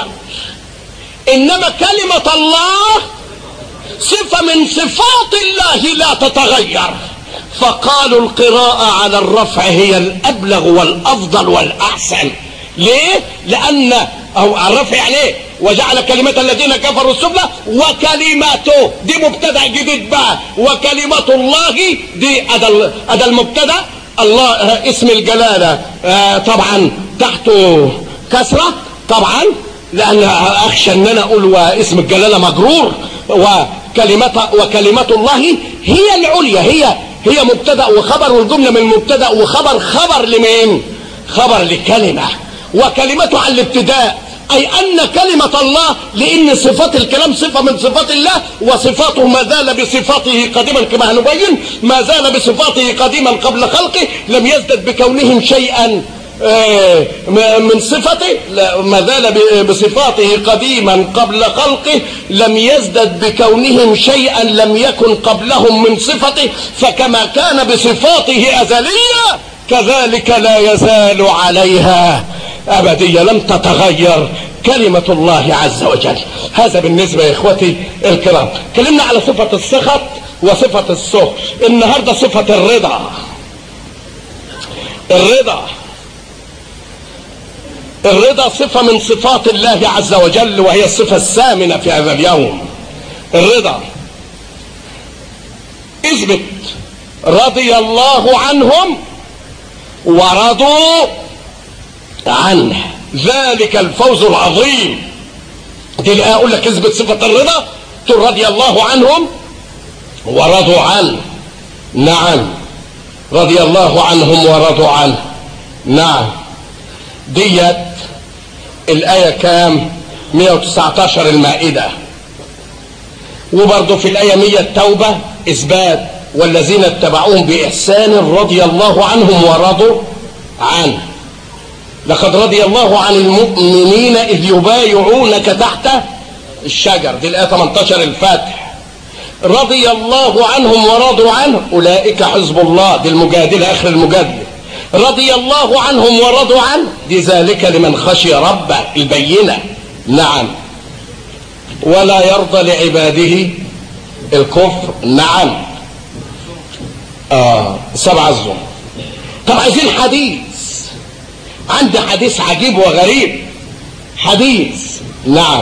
انما كلمة الله صفة من صفات الله لا تتغير فقالوا القراءة على الرفع هي الأبلغ والأفضل والأحسن ليه؟ لأن أو الرفع يعني إيه؟ وجعل كلمة الذين كفروا السفلى وكلماته دي مبتدأ جديد بقى وكلمة الله دي أدا أدا المبتدأ الله آه، اسم الجلالة آه، طبعا تحته كسرة طبعا لأن أخشى أن أنا أقول واسم الجلالة مجرور وكلمة وكلمة الله هي العليا هي هي مبتدأ وخبر والجملة من مبتدأ وخبر خبر لمين؟ خبر لكلمة وكلمته عن الابتداء أي أن كلمة الله لأن صفات الكلام صفة من صفات الله وصفاته ما زال بصفاته قديما كما هنبين ما زال بصفاته قديما قبل خلقه لم يزدد بكونهم شيئا آه، من صفته لا، ما زال ب- بصفاته قديما قبل خلقه لم يزدد بكونهم شيئا لم يكن قبلهم من صفته فكما كان بصفاته أزلية كذلك لا يزال عليها أبدية لم تتغير كلمة الله عز وجل هذا بالنسبة يا إخوتي الكرام كلمنا على صفة السخط وصفة السخط النهاردة صفة الرضا الرضا الرضا صفة من صفات الله عز وجل وهي الصفة الثامنة في هذا اليوم الرضا اثبت رضي الله عنهم ورضوا عنه ذلك الفوز العظيم دي الآية أقول لك اثبت صفة الرضا تقول رضي الله عنهم ورضوا عنه نعم رضي الله عنهم ورضوا عنه نعم ديت الآية كام 119 المائدة وبرضه في الآية 100 التوبة إثبات والذين اتبعوهم بإحسان رضي الله عنهم ورضوا عنه لقد رضي الله عن المؤمنين إذ يبايعونك تحت الشجر دي الآية 18 الفاتح رضي الله عنهم ورضوا عنه أولئك حزب الله دي المجادلة آخر المجادلة رضي الله عنهم ورضوا عنه دي ذلك لمن خشي ربه البينة نعم ولا يرضى لعباده الكفر نعم آه سبع الظلم طب عايزين حديث عندي حديث عجيب وغريب حديث نعم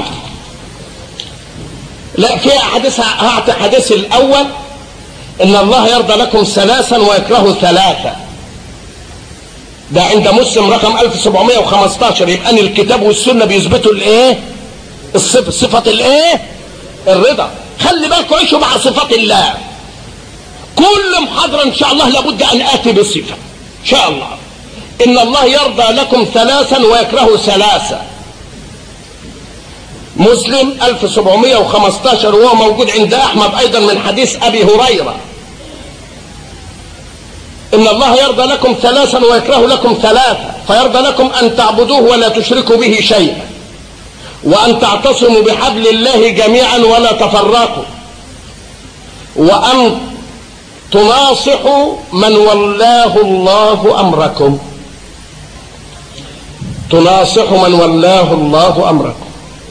لا في حديث هعطي حديث الاول ان الله يرضى لكم ثلاثا ويكره ثلاثه ده عند مسلم رقم 1715 يبقى ان الكتاب والسنه بيثبتوا الايه الصفه صفه الايه الرضا خلي بالكم عيشوا مع صفات الله كل محاضره ان شاء الله لابد ان اتي بصفه ان شاء الله ان الله يرضى لكم ثلاثا ويكره ثلاثه مسلم 1715 وهو موجود عند احمد ايضا من حديث ابي هريره ان الله يرضى لكم ثلاثا ويكره لكم ثلاثه فيرضى لكم ان تعبدوه ولا تشركوا به شيئا وان تعتصموا بحبل الله جميعا ولا تفرقوا وان تناصحوا من ولاه الله امركم تناصحوا من ولاه الله امركم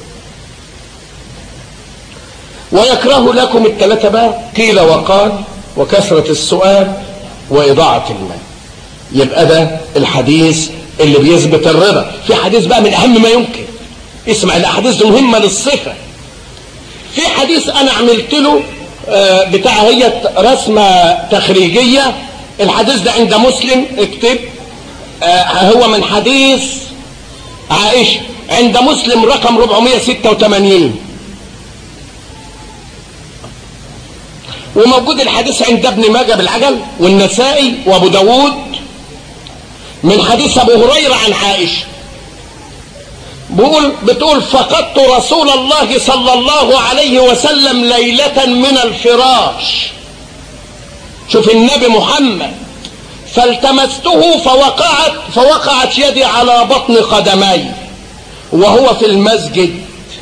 ويكره لكم الثلاثه بقى قيل وقال وكثره السؤال واضاعه المال يبقى ده الحديث اللي بيثبت الرضا في حديث بقى من اهم ما يمكن اسمع الاحاديث المهمه للصفه في حديث انا عملت له آه، بتاع هي رسمه تخريجيه الحديث ده عند مسلم اكتب آه، هو من حديث عائشه عند مسلم رقم 486 وموجود الحديث عند ابن ماجه بالعجل والنسائي وابو داود من حديث ابو هريره عن عائشه بقول بتقول فقدت رسول الله صلى الله عليه وسلم ليلة من الفراش شوف النبي محمد فالتمسته فوقعت فوقعت يدي على بطن قدمي وهو في المسجد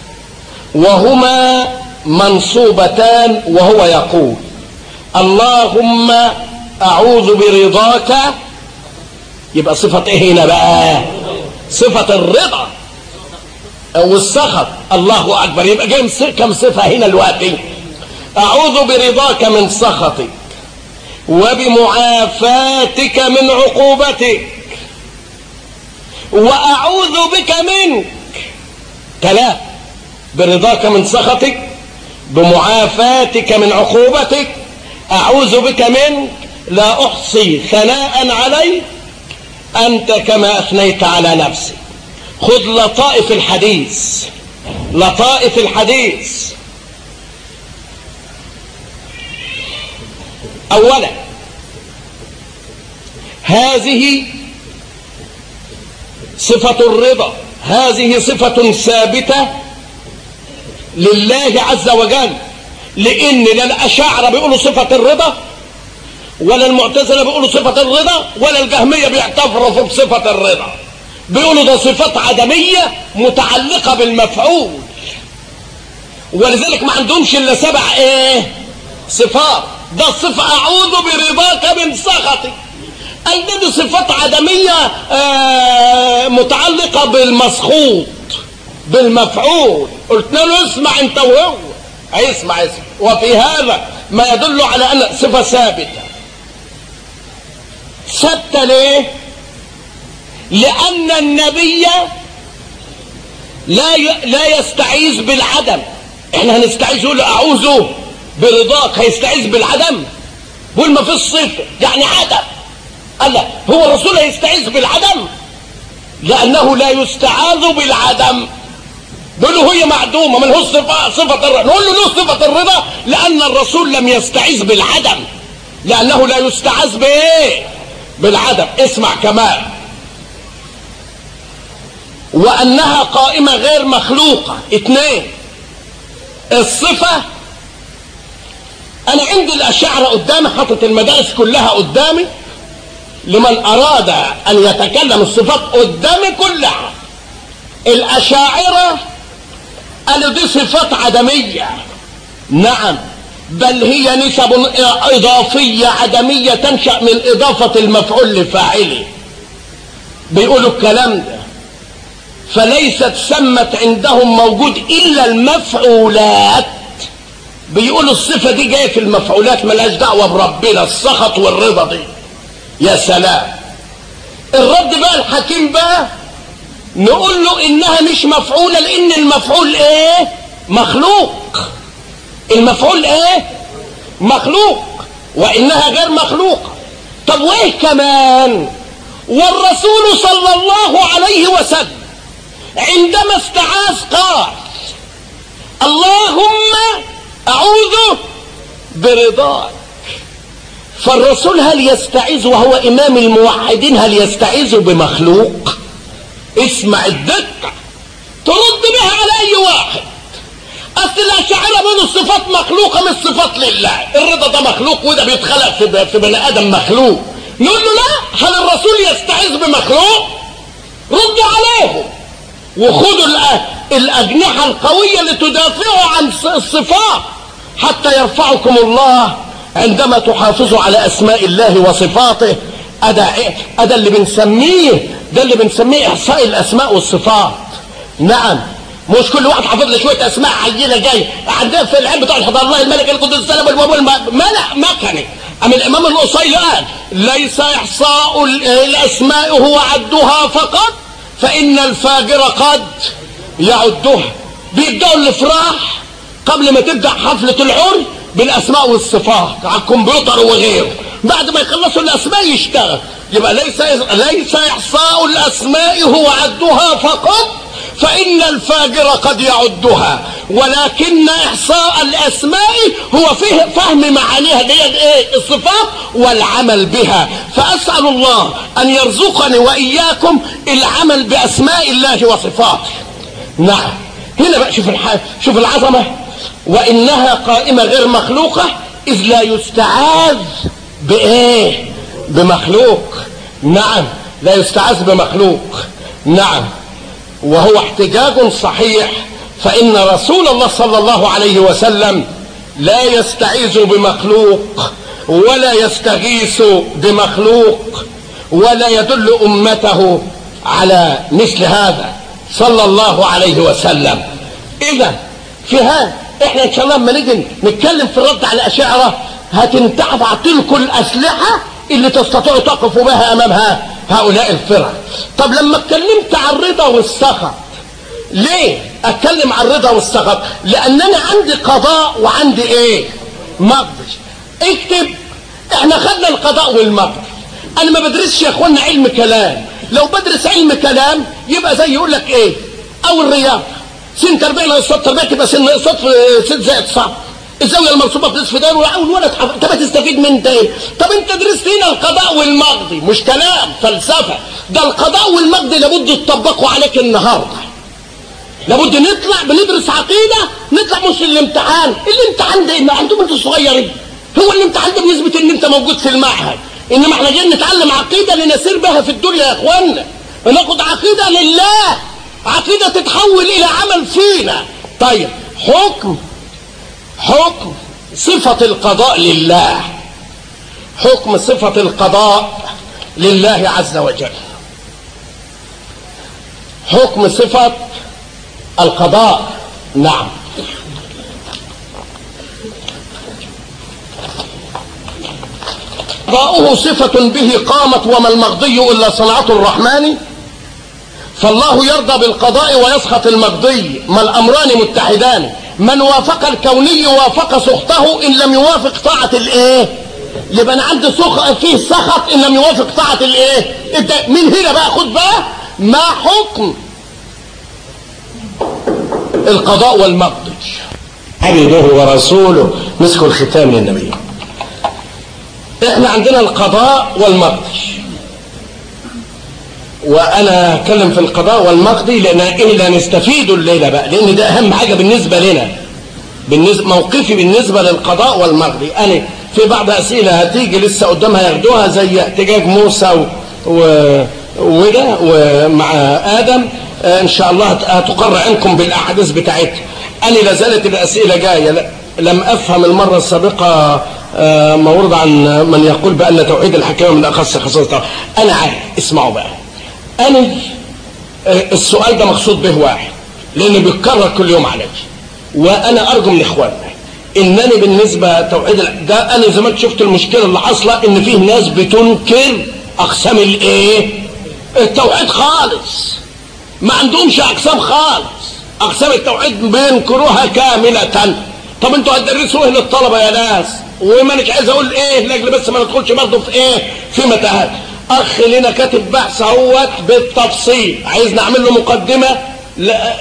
وهما منصوبتان وهو يقول اللهم اعوذ برضاك يبقى صفة ايه هنا بقى صفة الرضا او السخط الله اكبر يبقى جاي مس- كم صفة هنا دلوقتي اعوذ برضاك من سخطك وبمعافاتك من عقوبتك واعوذ بك منك ثلاث برضاك من سخطك بمعافاتك من عقوبتك اعوذ بك منك لا أحصي ثناء عليك أنت كما أثنيت على نفسي خذ لطائف الحديث لطائف الحديث أولا هذه صفة الرضا هذه صفة ثابتة لله عز وجل لأن لا الأشاعرة بيقولوا صفة الرضا ولا المعتزلة بيقولوا صفة الرضا ولا الجهمية بيعتبروا بصفة الرضا بيقولوا ده صفات عدمية متعلقة بالمفعول ولذلك ما عندهمش إلا سبع إيه صفات ده الصفة أعوذ برضاك من سخطك قال ده دي صفات عدمية آه متعلقة بالمسخوط بالمفعول قلت له اسمع انت وهو هيسمع اسمع وفي هذا ما يدل على ان صفة ثابتة ثابتة ليه لان النبي لا ي... لا يستعيذ بالعدم احنا هنستعيذ يقول اعوذ برضاك هيستعيذ بالعدم بيقول ما فيش صفة يعني عدم قال لا هو الرسول هيستعيذ بالعدم لانه لا يستعاذ بالعدم بيقول له هي معدومه ملهوش صفه صفه الرضا نقول له له صفه الرضا لان الرسول لم يستعيذ بالعدم لانه لا يستعاذ بايه بالعدم اسمع كمان وانها قائمه غير مخلوقه اثنين الصفه انا عندي الاشاعره قدامي حاطط المدارس كلها قدامي لمن اراد ان يتكلم الصفات قدامي كلها الاشاعره قالوا دي صفات عدميه نعم بل هي نسب اضافيه عدميه تنشا من اضافه المفعول لفاعله بيقولوا الكلام ده فليست سمت عندهم موجود الا المفعولات بيقولوا الصفه دي جايه في المفعولات ملهاش دعوه بربنا السخط والرضا دي يا سلام الرد بقى الحكيم بقى نقول له انها مش مفعولة لان المفعول ايه مخلوق المفعول ايه مخلوق وانها غير مخلوقة طب وايه كمان والرسول صلى الله عليه وسلم عندما استعاذ قال اللهم اعوذ برضاك فالرسول هل يستعيذ وهو امام الموحدين هل يستعيذ بمخلوق اسمع الدقة ترد بها على اي واحد اصل الاشاعره بيقولوا الصفات مخلوقه مش صفات لله الرضا ده مخلوق وده بيتخلق في, في بني ادم مخلوق نقول له لا هل الرسول يستعيذ بمخلوق ردوا عليهم وخدوا الاجنحه القويه لتدافعوا عن الصفات حتى يرفعكم الله عندما تحافظوا على اسماء الله وصفاته أدا أدا اللي بنسميه ده اللي بنسميه إحصاء الأسماء والصفات نعم مش كل واحد حافظ له شويه اسماء عينه جاي عندنا في العلم بتوع حضر الله الملك القدس السلام والباب ملأ مكني أما الإمام القصيري قال ليس إحصاء الأسماء هو عدها فقط فإن الفاجر قد يعدها بيبدأوا الإفراح قبل ما تبدأ حفلة العري بالأسماء والصفات على الكمبيوتر وغيره بعد ما يخلصوا الأسماء يشتغل يبقى ليس ليس إحصاء الأسماء هو عدها فقط فإن الفاجر قد يعدها ولكن إحصاء الأسماء هو فيه فهم معانيها دي إيه الصفات والعمل بها فأسأل الله أن يرزقني وإياكم العمل بأسماء الله وصفاته نعم هنا بقى شوف الحاجة شوف العظمة وإنها قائمة غير مخلوقة إذ لا يستعاذ بإيه بمخلوق نعم لا يستعاذ بمخلوق نعم وهو احتجاج صحيح فإن رسول الله صلى الله عليه وسلم لا يستعيذ بمخلوق ولا يستغيث بمخلوق ولا يدل أمته على مثل هذا صلى الله عليه وسلم إذا في هذا احنا ان شاء الله لما نيجي نتكلم في الرد على الاشاعره هتنتع بعطيلكم الاسلحه اللي تستطيعوا تقفوا بها امام هؤلاء الفرق طب لما اتكلمت عن الرضا والسخط ليه اتكلم عن الرضا والسخط لانني عندي قضاء وعندي ايه مقضي اكتب احنا خدنا القضاء والمقدر انا ما بدرسش يا اخوانا علم كلام لو بدرس علم كلام يبقى زي يقول لك ايه او الرياضه سن تربيع لا صوت تربيع تبقى سن صوت ست زائد صعب الزاويه المرسومه في نصف دايره والولد حف... طب هتستفيد من ده ايه؟ طب انت درست هنا القضاء والمقضي مش كلام فلسفه ده القضاء والمقضي لابد يطبقوا عليك النهارده لابد نطلع بندرس عقيده نطلع مش الامتحان الامتحان ده ما عندهم انتوا صغيرين هو الامتحان ده بيثبت ان انت موجود في المعهد انما احنا جايين نتعلم عقيده لنسير بها في الدنيا يا اخوانا وناخد عقيده لله عقيده تتحول الى عمل فينا طيب حكم حكم صفه القضاء لله حكم صفه القضاء لله عز وجل حكم صفه القضاء نعم قضاؤه صفة به قامت وما المقضي إلا صنعة الرحمن فالله يرضى بالقضاء ويسخط المقضي ما الأمران متحدان من وافق الكوني وافق سخطه إن لم يوافق طاعة الإيه يبقى أنا عندي سخ فيه سخط إن لم يوافق طاعة الإيه من هنا بقى خد بقى ما حكم القضاء والمقضي عبده ورسوله مسكوا الختام للنبي احنا عندنا القضاء والمقضي وانا اتكلم في القضاء والمقضي لان ايه لا نستفيد الليله بقى لان ده اهم حاجه بالنسبه لنا بالنسبة موقفي بالنسبه للقضاء والمقضي انا في بعض اسئله هتيجي لسه قدامها ياخدوها زي احتجاج موسى و... وده ومع ادم ان شاء الله هتقر عنكم بالاحاديث بتاعتها انا لا زالت الاسئله جايه لم افهم المره السابقه ما ورد عن من يقول بان توحيد الحكامه من اخص خصائص انا عارف اسمعوا بقى انا السؤال ده مقصود به واحد لانه بيتكرر كل يوم علي وانا ارجو من اخواننا انني بالنسبه توحيد ده انا زمان شفت المشكله اللي حاصله ان فيه ناس بتنكر اقسام الايه التوحيد خالص ما عندهمش اقسام خالص اقسام التوحيد بينكروها كامله طب انتوا هتدرسوا ايه للطلبه يا ناس وما اناش عايز اقول ايه لاجل بس ما ندخلش برضه في ايه في متاهات اخ لنا كاتب بحث اهوت بالتفصيل عايز نعمل له مقدمه لا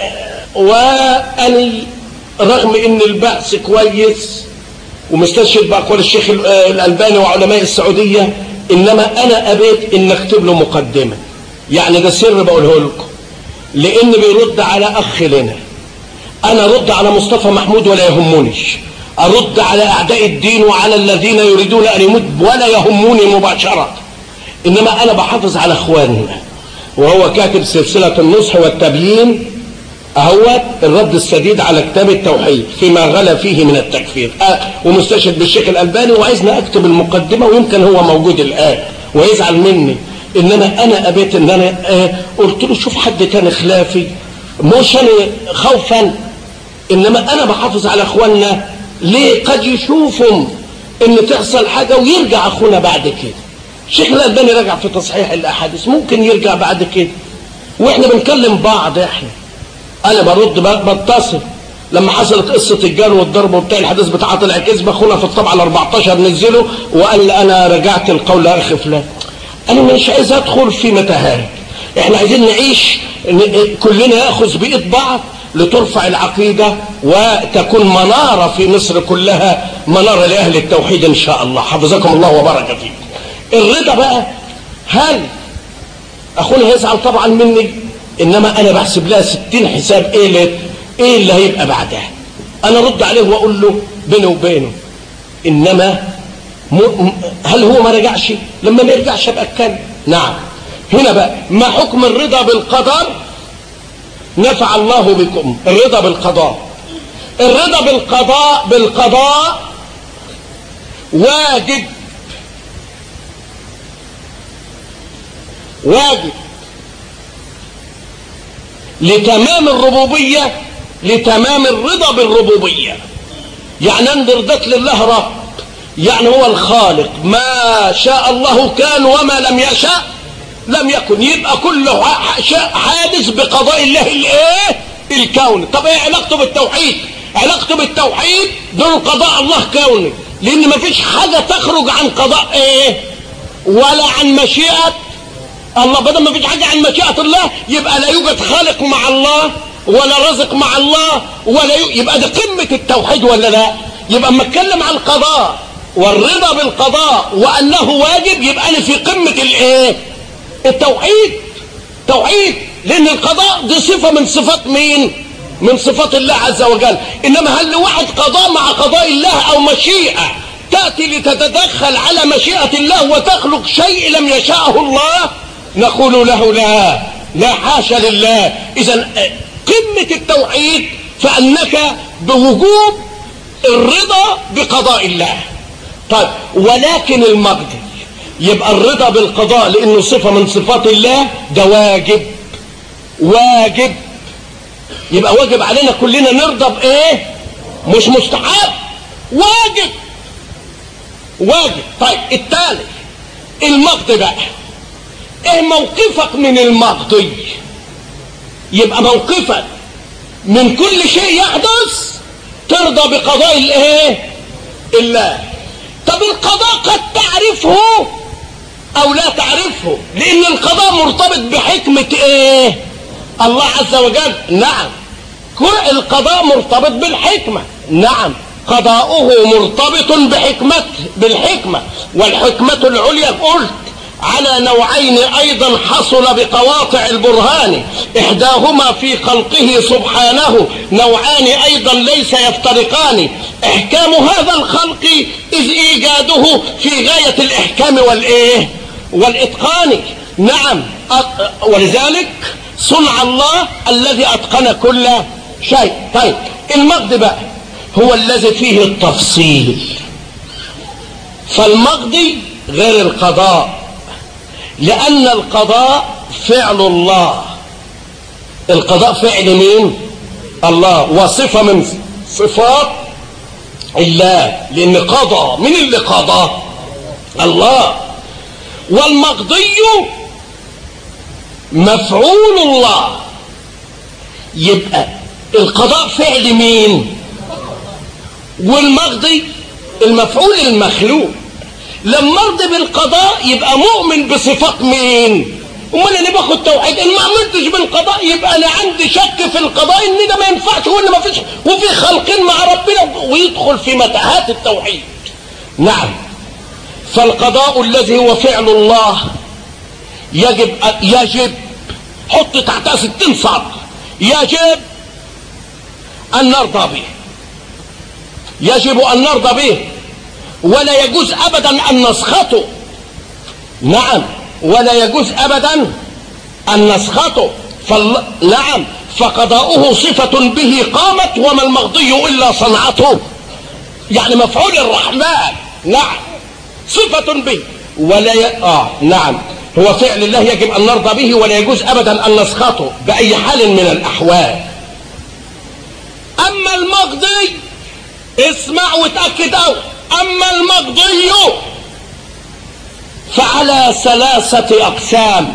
واني رغم ان البحث كويس ومستشهد باقوال الشيخ الالباني وعلماء السعوديه انما انا ابيت ان اكتب له مقدمه يعني ده سر بقوله لكم لان بيرد على اخ لنا انا ارد على مصطفى محمود ولا يهمنيش ارد على اعداء الدين وعلى الذين يريدون ان يموت ولا يهموني مباشره انما انا بحافظ على اخواننا وهو كاتب سلسله النصح والتبيين اهوت الرد السديد على كتاب التوحيد فيما غلا فيه من التكفير أه ومستشهد بالشيخ الالباني وعايزني اكتب المقدمه ويمكن هو موجود الان ويزعل مني انما انا ابيت ان انا آه قلت له شوف حد تاني خلافي مش انا خوفا انما انا بحافظ على اخواننا ليه قد يشوفهم ان تحصل حاجه ويرجع اخونا بعد كده الشيخ الالباني رجع في تصحيح الاحاديث ممكن يرجع بعد كده واحنا بنكلم بعض احنا انا برد بتصل لما حصلت قصه الجار والضرب وبتاع الحديث بتاع طلع كذب اخونا في الطبعه ال 14 نزله وقال لي انا رجعت القول يا اخي فلان انا مش عايز ادخل في متاهات احنا عايزين نعيش كلنا ياخذ بايد بعض لترفع العقيده وتكون مناره في مصر كلها مناره لاهل التوحيد ان شاء الله حفظكم الله وبارك فيكم الرضا بقى هل اخونا هيزعل طبعا مني انما انا بحسب لها ستين حساب ايه اللي ايه اللي هيبقى بعدها انا ارد عليه واقول له بيني وبينه انما م... هل هو ما رجعش لما ما يرجعش ابقى اتكلم نعم هنا بقى ما حكم الرضا بالقدر نفع الله بكم الرضا بالقضاء الرضا بالقضاء بالقضاء واجب واجب لتمام الربوبية لتمام الرضا بالربوبية يعني أن رضيت لله رب يعني هو الخالق ما شاء الله كان وما لم يشاء لم يكن يبقى كله حادث بقضاء الله الايه الكوني طب ايه علاقته بالتوحيد علاقته بالتوحيد دول قضاء الله كوني لان مفيش حاجة تخرج عن قضاء ايه ولا عن مشيئة الله بدل ما فيش حاجة عن مشيئة الله يبقى لا يوجد خالق مع الله ولا رزق مع الله ولا ي... يبقى ده قمة التوحيد ولا لا يبقى اما اتكلم عن القضاء والرضا بالقضاء وانه واجب يبقى انا في قمة الايه التوحيد توحيد لان القضاء دي صفة من صفات مين من صفات الله عز وجل انما هل لواحد قضاء مع قضاء الله او مشيئة تأتي لتتدخل على مشيئة الله وتخلق شيء لم يشاءه الله نقول له لا لا حاشا لله اذا قمة التوحيد فانك بوجوب الرضا بقضاء الله طيب ولكن المقدر يبقى الرضا بالقضاء لانه صفة من صفات الله ده واجب واجب يبقى واجب علينا كلنا نرضى بايه مش مستحب واجب واجب طيب الثالث المقضي بقى ايه موقفك من المقضي يبقى موقفك من كل شيء يحدث ترضى بقضاء الايه الله طب القضاء قد تعرفه او لا تعرفه لان القضاء مرتبط بحكمة ايه الله عز وجل نعم كل القضاء مرتبط بالحكمة نعم قضاؤه مرتبط بحكمة بالحكمة والحكمة العليا قلت على نوعين ايضا حصل بقواطع البرهان احداهما في خلقه سبحانه نوعان ايضا ليس يفترقان احكام هذا الخلق اذ ايجاده في غاية الاحكام والايه والاتقان نعم ولذلك صنع الله الذي اتقن كل شيء طيب المقد بقى هو الذي فيه التفصيل فالمقضي غير القضاء لأن القضاء فعل الله القضاء فعل مين الله وصفة من صفات الله لأن قضى من اللي قضى الله والمقضي مفعول الله يبقى القضاء فعل مين والمقضي المفعول المخلوق لما ارضي بالقضاء يبقى مؤمن بصفات مين امال انا باخد توحيد ان ما عملتش بالقضاء يبقى انا عندي شك في القضاء ان ده ما ينفعش وان ما فيش وفي خلقين مع ربنا ويدخل في متاهات التوحيد نعم فالقضاء الذي هو فعل الله يجب يجب حط تحتها ستين سطر يجب ان نرضى به يجب ان نرضى به ولا يجوز ابدا ان نسخطه نعم ولا يجوز ابدا ان نسخطه فال... نعم فقضاؤه صفة به قامت وما المغضي الا صنعته يعني مفعول الرحمن نعم صفة به ولا ي... اه نعم هو فعل الله يجب ان نرضى به ولا يجوز ابدا ان نسخطه باي حال من الاحوال اما المقضي اسمع وتاكد قوي أما المقضي فعلى ثلاثة أقسام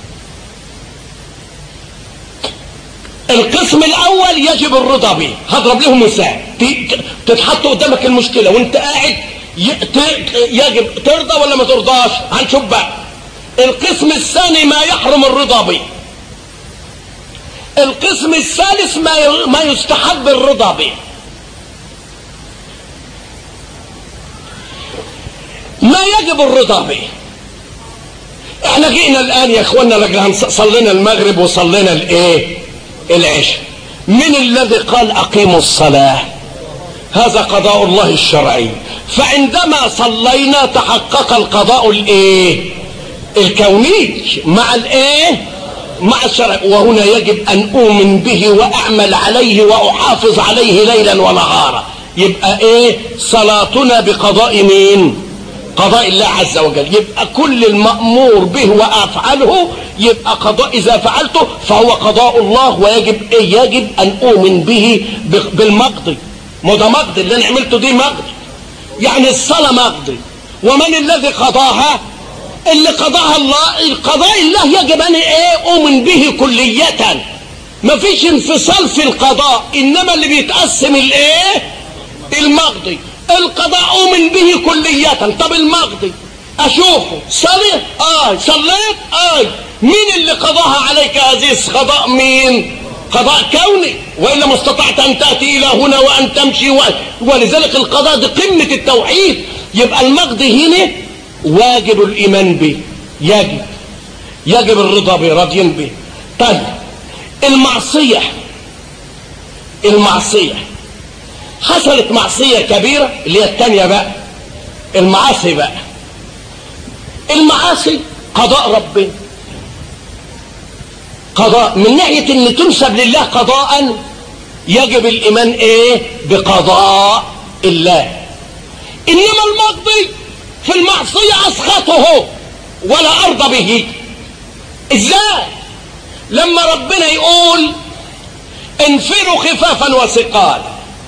القسم الأول يجب الرضا به هضرب لهم مثال تتحط قدامك المشكلة وانت قاعد يجب ترضى ولا ما ترضاش هنشوف بقى القسم الثاني ما يحرم الرضا به القسم الثالث ما ما يستحب الرضا به ما يجب الرضا به احنا جئنا الان يا اخوانا لجل صلينا المغرب وصلينا الايه العشاء من الذي قال اقيموا الصلاة هذا قضاء الله الشرعي فعندما صلينا تحقق القضاء الايه الكوني مع الايه مع الشرع وهنا يجب ان اؤمن به واعمل عليه واحافظ عليه ليلا ونهارا يبقى ايه صلاتنا بقضاء مين قضاء الله عز وجل يبقى كل المأمور به وأفعله يبقى قضاء إذا فعلته فهو قضاء الله ويجب إيه يجب أن أؤمن به بالمقضي ما ده مقضي اللي أنا عملته دي مقضي يعني الصلاة مقضي ومن الذي قضاها اللي قضاها الله القضاء الله يجب أن إيه أؤمن به كلية مفيش انفصال في القضاء إنما اللي بيتقسم الإيه المقضي القضاء أؤمن به كلية طب المقضي أشوفه صليت آه صليت آه مين اللي قضاها عليك هذه القضاء مين قضاء كوني وإلا ما استطعت أن تأتي إلى هنا وأن تمشي و... ولذلك القضاء دي قمة التوحيد يبقى المقضي هنا واجب الإيمان به يجب يجب الرضا به راضين به طيب المعصية المعصية حصلت معصية كبيرة اللي هي التانية بقى المعاصي بقى المعاصي قضاء ربنا قضاء من ناحية ان تنسب لله قضاء يجب الايمان ايه بقضاء الله انما المقضي في المعصية اسخطه ولا ارضى به ازاي لما ربنا يقول انفروا خفافا وثقالا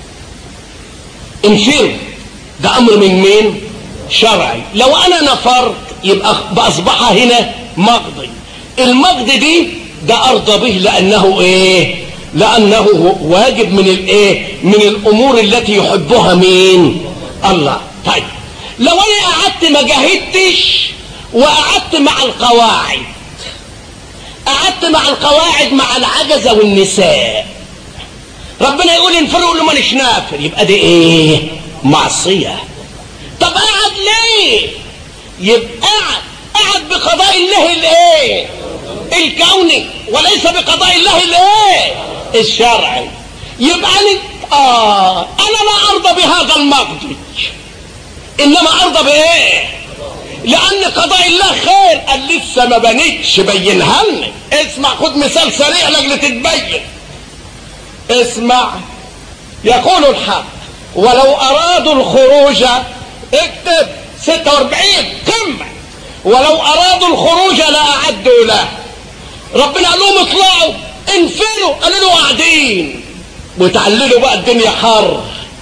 انفروا ده امر من مين شرعي لو انا نفرت يبقى باصبح هنا مقضي المقضي دي ده ارضى به لانه ايه لانه واجب من الايه من الامور التي يحبها مين الله طيب لو انا قعدت ما جاهدتش وقعدت مع القواعد قعدت مع القواعد مع العجزة والنساء ربنا يقول انفروا له مانيش نافر يبقى دي ايه معصية طب قعد ليه يبقى قعد قعد بقضاء الله الايه الكوني وليس بقضاء الله الايه الشرعي يبقى أنا آه انا لا ارضى بهذا المقضي انما ارضى بايه لان قضاء الله خير قال لسه ما بنتش بينها لنا اسمع خد مثال سريع لاجل تتبين اسمع يقول الحق ولو ارادوا الخروج اكتب 46 قمه ولو ارادوا الخروج لاعدوا له ربنا قال لهم اطلعوا انفروا قالوا له قاعدين وتعللوا بقى الدنيا حر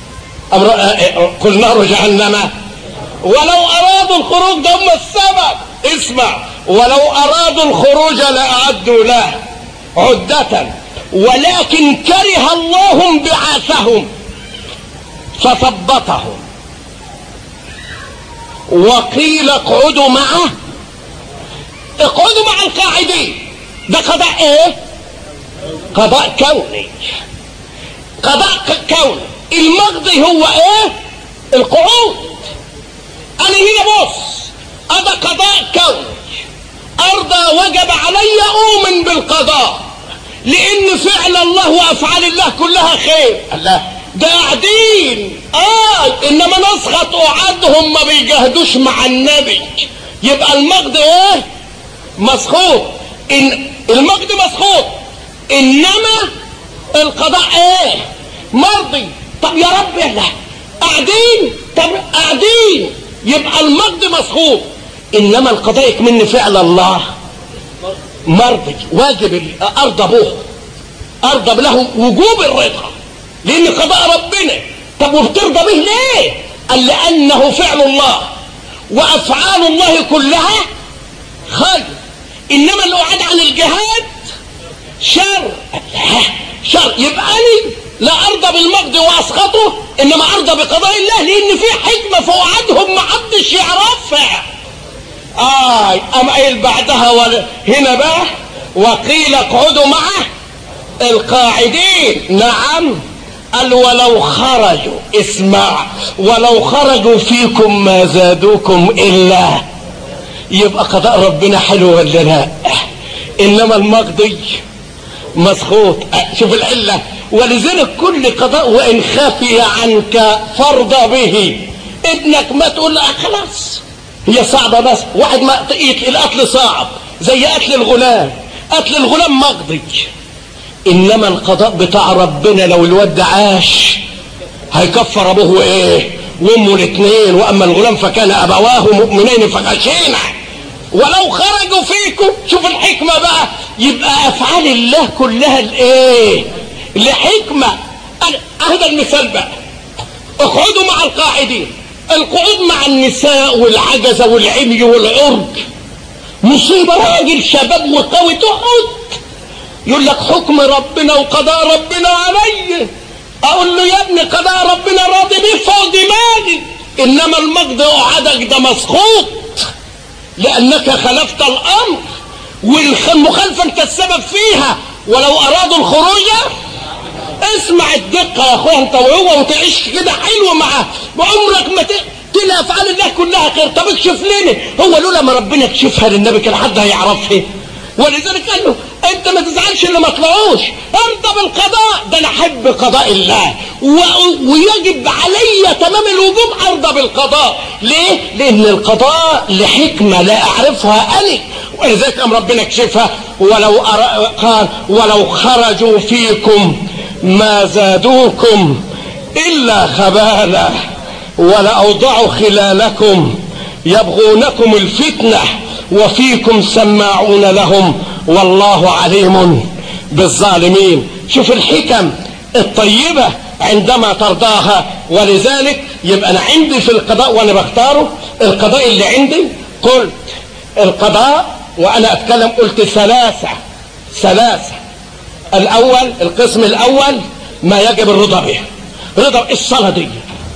قل نار جهنم ولو ارادوا الخروج ده هم السبب اسمع ولو ارادوا الخروج لاعدوا له عدة ولكن كره الله بعاثهم فثبطهم وقيل اقعدوا معه اقعدوا مع القاعدين ده قضاء ايه قضاء كوني قضاء كوني المقضي هو ايه القعود انا هنا بص هذا قضاء كوني ارضى وجب علي اؤمن بالقضاء لان فعل الله وافعال الله كلها خير الله ده قاعدين اه انما نسخط قعدهم ما بيجاهدوش مع النبي يبقى المجد ايه مسخوط ان المجد مسخوط انما القضاء ايه مرضي طب يا رب يلا قاعدين طب قاعدين يبقى المجد مسخوط انما القضاء يكمن فعل الله مرضي واجب ارضى به ارضى له وجوب الرضا لان قضاء ربنا طب وبترضى به ليه قال لانه فعل الله وافعال الله كلها خير انما القعاد عن الجهاد شر لا شر يبقى انا لا ارضى بالمجد واسخطه انما ارضى بقضاء الله لان في حكمه في وعدهم ما حدش يعرفها آه أم قايل بعدها ولا هنا بقى وقيل اقعدوا معه القاعدين نعم قال ولو خرجوا اسمع ولو خرجوا فيكم ما زادوكم إلا يبقى قضاء ربنا حلو ولا لا إنما المقضي مسخوط شوف العلة ولذلك كل قضاء وإن خفي عنك فرض به ابنك ما تقول له خلاص هي صعبة بس واحد ما القتل صعب زي قتل الغلام قتل الغلام مقضي انما القضاء بتاع ربنا لو الواد عاش هيكفر ابوه ايه وامه الاثنين واما الغلام فكان ابواه مؤمنين فخشينا ولو خرجوا فيكم شوف الحكمة بقى يبقى افعال الله كلها الايه لحكمة هذا المثال بقى اقعدوا مع القاعدين القعود مع النساء والعجزة والعمي والعرج مصيبة راجل شباب وقوي تقعد يقول لك حكم ربنا وقضاء ربنا علي اقول له يا ابني قضاء ربنا راضي بيه فوق دماغي انما المقضي اوعدك ده مسخوط لانك خالفت الامر والمخالفه انت السبب فيها ولو ارادوا الخروج اسمع الدقه يا اخويا انت وهو وتعيش كده حلو معاه وعمرك ما ت... تلاقي افعال الله كلها خير طب اكشف لنا هو لولا ما ربنا يكشفها للنبي كان حد هيعرفها ولذلك قال له انت ما تزعلش اللي ما طلعوش ارضى بالقضاء ده انا احب قضاء الله و... ويجب علي تمام الوجوب ارضى بالقضاء ليه لان القضاء لحكمه لا اعرفها انا ولذلك ام ربنا كشفها ولو أر... قال ولو خرجوا فيكم ما زادوكم الا خبالا ولأوضعوا خلالكم يبغونكم الفتنة وفيكم سماعون لهم والله عليم بالظالمين شوف الحكم الطيبة عندما ترضاها ولذلك يبقى أنا عندي في القضاء وأنا بختاره القضاء اللي عندي قلت القضاء وأنا أتكلم قلت ثلاثة ثلاثة الأول القسم الأول ما يجب الرضا به رضا الصلاة دي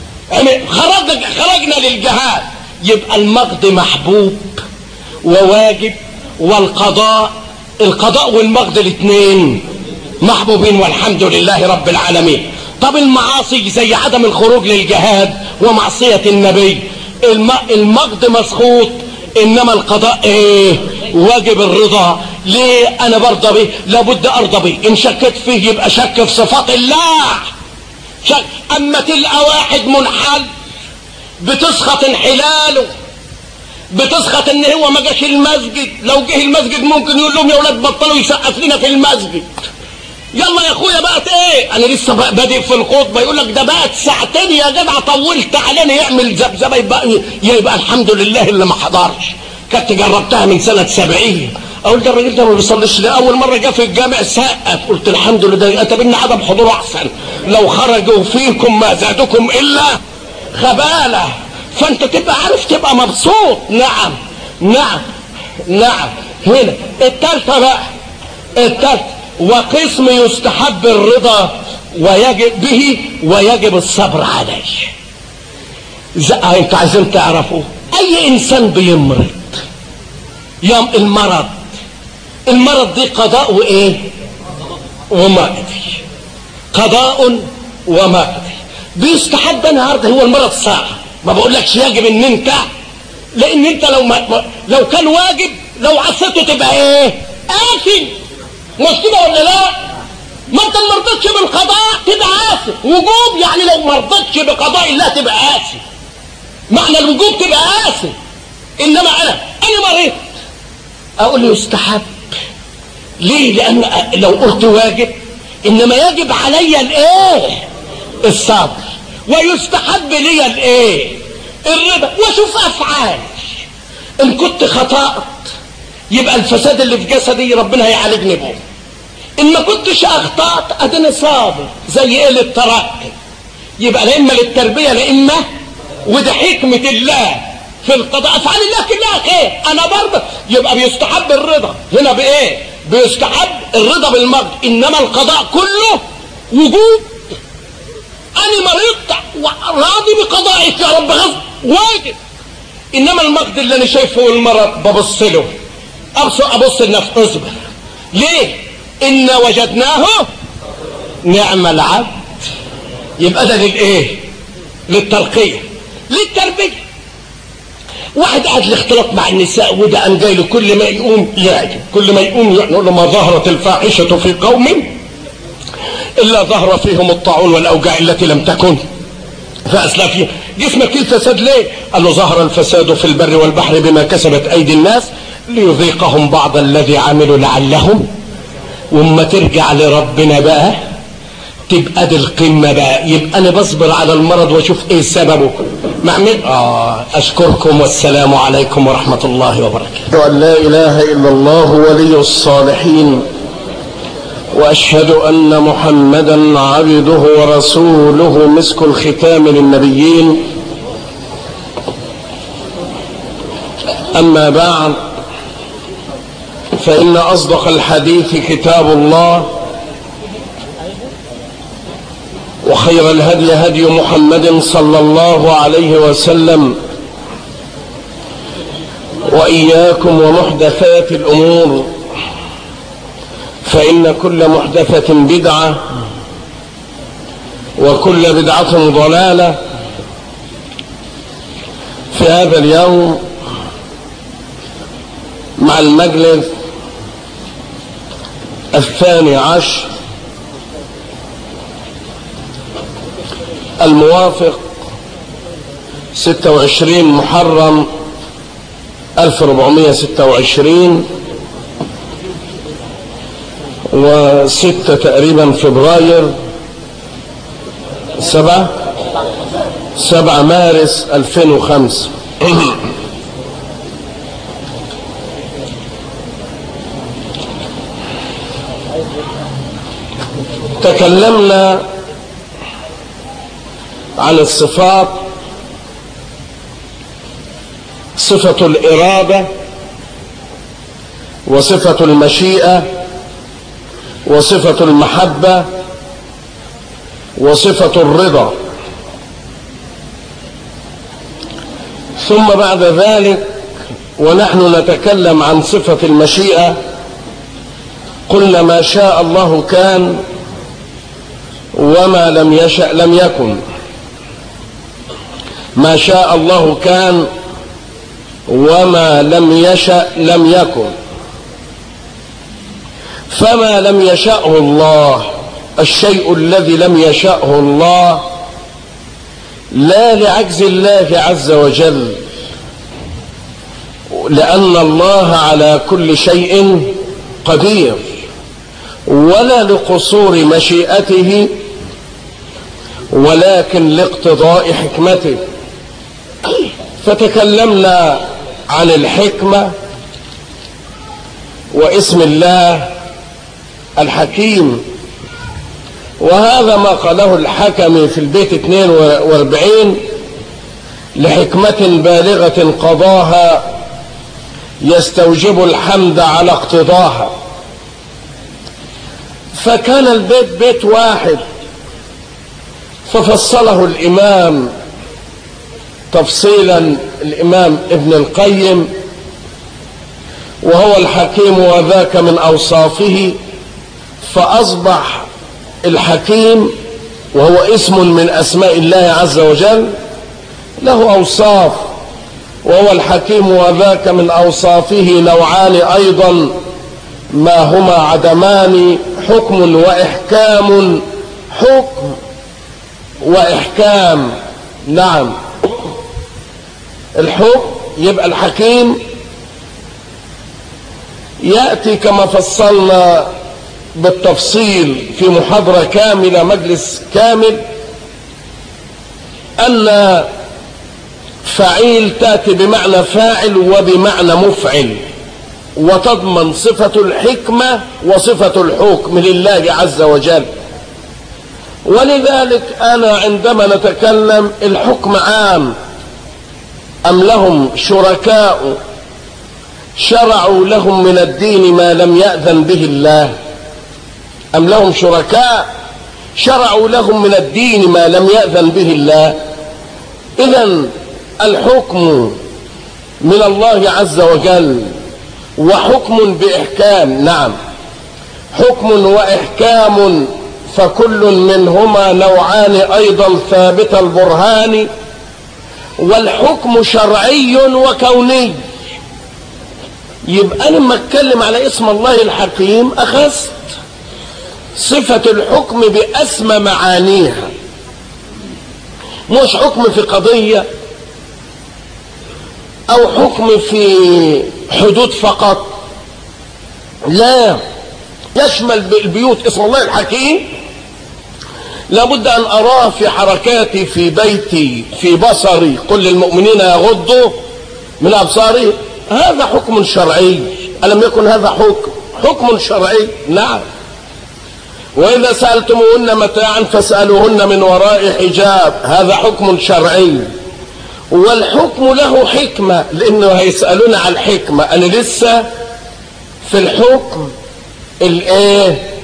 خرج خرجنا للجهاد يبقى المقض محبوب وواجب والقضاء القضاء والمقض الاثنين محبوبين والحمد لله رب العالمين طب المعاصي زي عدم الخروج للجهاد ومعصية النبي المقض مسخوط انما القضاء ايه واجب الرضا ليه انا برضى به لابد ارضى به ان شكت فيه يبقى شك في صفات الله شك اما تلقى واحد منحل بتسخط انحلاله بتسخط ان هو ما جاش المسجد لو جه المسجد ممكن يقول لهم يا ولاد بطلوا يسقف لنا في المسجد يلا يا اخويا بقت ايه انا لسه بادئ في الخطبه يقول لك ده بقت ساعتين يا جدع طولت علينا يعمل ذبذبه يبقى يبقى الحمد لله اللي ما حضرش كنت جربتها من سنه 70 اقول ده الراجل ده ما بيصليش ليه اول مره جه في الجامع سقف قلت الحمد لله اتبنى عدم حضوره احسن لو خرجوا فيكم ما زادكم الا خباله فانت تبقى عارف تبقى مبسوط نعم نعم نعم هنا التالتة بقى التالتة وقسم يستحب الرضا ويجب به ويجب الصبر عليه انت عايزين تعرفوا اي انسان بيمرض يوم المرض المرض دي قضاء وايه ومقضي قضاء ومقضي بيستحب النهارده هو المرض صعب ما بقولكش يجب ان انت لان انت لو ما لو كان واجب لو عصيته تبقى ايه اثم مش كده ولا لا ما انت ما رضيتش بالقضاء تبقى اثم وجوب يعني لو ما رضيتش بقضاء الله تبقى اثم معنى الوجوب تبقى اثم انما انا انا مريض اقول له يستحب ليه لان لو قلت واجب انما يجب علي الايه الصبر ويستحب لي الايه الرضا واشوف افعال ان كنت خطأت يبقى الفساد اللي في جسدي ربنا هيعالجني به ان ما كنتش اخطأت اديني صابر زي ايه للترقي يبقى لا اما للتربيه لا اما وده حكمه الله في القضاء افعال الله كلها خير انا برضه يبقى بيستحب الرضا هنا بايه بيستحب الرضا بالمرض انما القضاء كله وجوب انا مريض راضي بقضائك يا رب غصب واجب انما المقد اللي انا شايفه المرض ببص له ابص ابص لنفسي اصبر ليه ان وجدناه نعم العبد يبقى ده للايه للترقيه للتربيه واحد قاعد الاختلاط مع النساء وده قام جاي له كل ما يقوم يعجب كل ما يقوم يقول له ما ظهرت الفاحشه في قوم الا ظهر فيهم الطاعون والاوجاع التي لم تكن فاسلافهم جسمك فيه الفساد ليه قال له ظهر الفساد في البر والبحر بما كسبت ايدي الناس ليذيقهم بعض الذي عملوا لعلهم وما ترجع لربنا بقى تبقى دي القمة بقى يبقى أنا بصبر على المرض وأشوف إيه سببه معمل آه أشكركم والسلام عليكم ورحمة الله وبركاته
أن لا إله إلا الله ولي الصالحين وأشهد أن محمدا عبده ورسوله مسك الختام للنبيين أما بعد فإن أصدق الحديث كتاب الله وخير الهدي هدي محمد صلى الله عليه وسلم وإياكم ومحدثات الأمور فإن كل محدثة بدعة وكل بدعة ضلالة في هذا اليوم مع المجلس الثاني عشر الموافق 26 محرم 1426 وستة تقريبا فبراير سبعة سبعة مارس 2005 تكلمنا عن الصفات صفة الإرادة وصفة المشيئة وصفة المحبة وصفة الرضا ثم بعد ذلك ونحن نتكلم عن صفة المشيئة قلنا ما شاء الله كان وما لم يشأ لم يكن ما شاء الله كان وما لم يشأ لم يكن فما لم يشأه الله الشيء الذي لم يشأه الله لا لعجز الله عز وجل لأن الله على كل شيء قدير ولا لقصور مشيئته ولكن لاقتضاء حكمته فتكلمنا عن الحكمة واسم الله الحكيم وهذا ما قاله الحكم في البيت 42 لحكمة بالغة قضاها يستوجب الحمد على اقتضاها فكان البيت بيت واحد ففصله الإمام تفصيلا الإمام ابن القيم وهو الحكيم وذاك من أوصافه فأصبح الحكيم وهو اسم من أسماء الله عز وجل له أوصاف وهو الحكيم وذاك من أوصافه نوعان أيضا ما هما عدمان حكم وإحكام حكم وإحكام نعم الحكم يبقى الحكيم يأتي كما فصلنا بالتفصيل في محاضرة كاملة مجلس كامل أن فعيل تأتي بمعنى فاعل وبمعنى مفعل وتضمن صفة الحكمة وصفة الحكم لله عز وجل ولذلك أنا عندما نتكلم الحكم عام أم لهم شركاء شرعوا لهم من الدين ما لم يأذن به الله أم لهم شركاء شرعوا لهم من الدين ما لم يأذن به الله إذا الحكم من الله عز وجل وحكم بإحكام نعم حكم وإحكام فكل منهما نوعان أيضا ثابت البرهان والحكم شرعي وكوني يبقى أنا لما أتكلم على اسم الله الحكيم أخذت صفة الحكم بأسمى معانيها مش حكم في قضية أو حكم في حدود فقط لا يشمل البيوت اسم الله الحكيم لابد أن أراه في حركاتي في بيتي في بصري قل للمؤمنين يغضوا من أبصارهم هذا حكم شرعي ألم يكن هذا حكم حكم شرعي نعم وإذا سألتموهن متاعا فاسألوهن من وراء حجاب هذا حكم شرعي والحكم له حكمة لأنه هيسألون عن الحكمة أنا لسه في الحكم الايه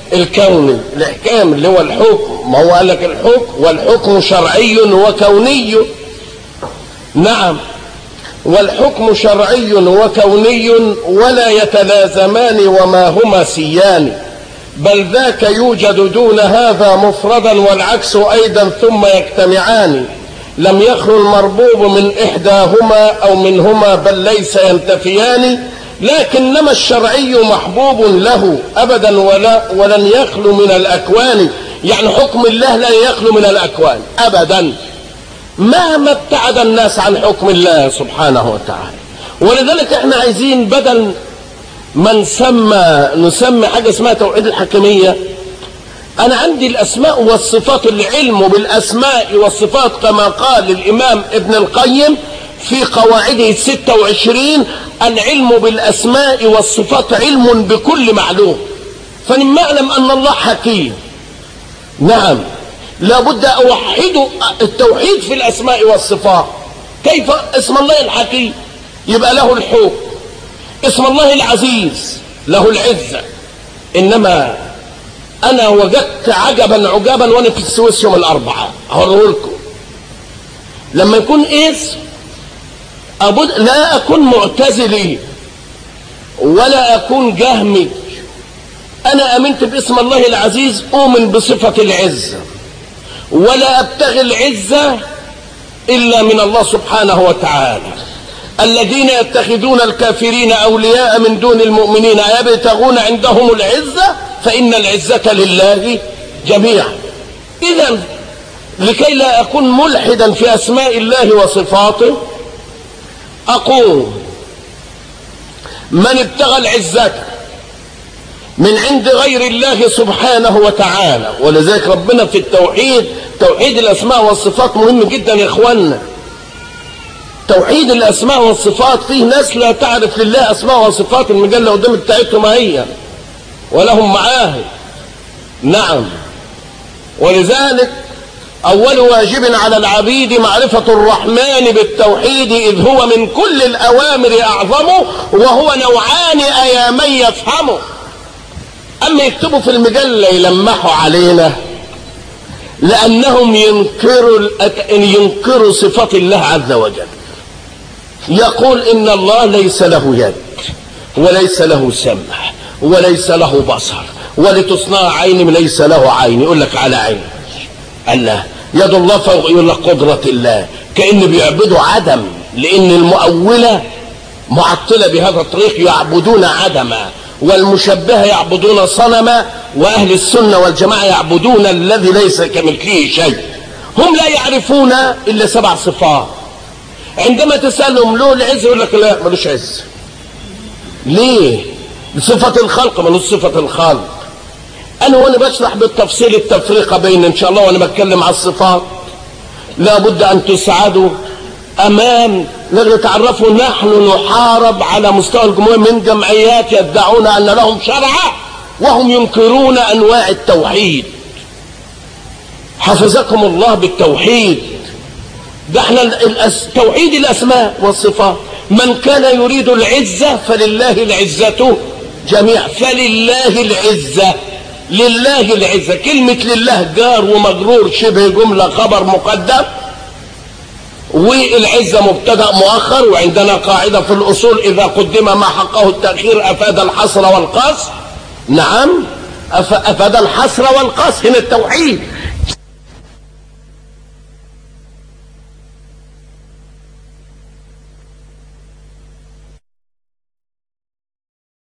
الكوني الاحكام اللي هو الحكم ما هو قال لك الحكم والحكم شرعي وكوني نعم والحكم شرعي وكوني ولا يتلازمان وما هما سيان بل ذاك يوجد دون هذا مفردا والعكس ايضا ثم يجتمعان لم يخلو المربوب من احداهما او منهما بل ليس ينتفيان لكنما الشرعي محبوب له ابدا ولا ولن يخلو من الاكوان يعني حكم الله لا يخلو من الاكوان ابدا مهما ابتعد الناس عن حكم الله سبحانه وتعالى ولذلك احنا عايزين بدل ما نسمى نسمي حاجه اسمها توحيد الحكميه انا عندي الاسماء والصفات العلم بالاسماء والصفات كما قال الامام ابن القيم في قواعده الستة وعشرين العلم بالاسماء والصفات علم بكل معلوم فلما اعلم ان الله حكيم نعم لابد اوحد التوحيد في الاسماء والصفات كيف اسم الله الحكيم يبقى له الحكم اسم الله العزيز له العزة انما انا وجدت عجبا عجابا وانا في السويس يوم الاربعاء هوريه لكم لما يكون اسم أبد لا اكون معتزلي ولا اكون جهمي انا امنت باسم الله العزيز اؤمن بصفة العزة ولا ابتغي العزة الا من الله سبحانه وتعالى الذين يتخذون الكافرين اولياء من دون المؤمنين يبتغون عندهم العزة فان العزة لله جميعا اذا لكي لا اكون ملحدا في اسماء الله وصفاته اقول من ابتغى العزة من عند غير الله سبحانه وتعالى ولذلك ربنا في التوحيد توحيد الاسماء والصفات مهم جدا يا اخوانا توحيد الاسماء والصفات فيه ناس لا تعرف لله اسماء وصفات المجله قدام بتاعتهم هي ولهم معاهد نعم ولذلك اول واجب على العبيد معرفه الرحمن بالتوحيد اذ هو من كل الاوامر اعظمه وهو نوعان ايا من يفهمه اما يكتبوا في المجله يلمحوا علينا لانهم ينكروا ينكروا صفات الله عز وجل يقول ان الله ليس له يد وليس له سمع وليس له بصر ولتصنع عين ليس له عين يقول لك على عين الله يد الله فوق يقول لك قدرة الله كأن بيعبدوا عدم لأن المؤولة معطلة بهذا الطريق يعبدون عدما والمشبهة يعبدون صنما وأهل السنة والجماعة يعبدون الذي ليس كمثله شيء هم لا يعرفون إلا سبع صفات عندما تسألهم له العز يقول لك لا ملوش عز ليه بصفة الخلق ملوش صفة الخلق انا وانا بشرح بالتفصيل التفرقة بين ان شاء الله وانا بتكلم على الصفات لابد ان تسعدوا امام لازم تعرفوا نحن نحارب على مستوى الجمهورية من جمعيات يدعون ان لهم شرعة وهم ينكرون انواع التوحيد حفظكم الله بالتوحيد ده احنا الأس... توحيد الاسماء والصفات من كان يريد العزة فلله العزة جميع فلله العزة لله العزة كلمة لله جار ومجرور شبه جملة خبر مقدم والعزة مبتدأ مؤخر وعندنا قاعدة في الأصول إذا قدم ما حقه التأخير أفاد الحصر والقصر نعم أفاد الحصر والقصر هنا التوحيد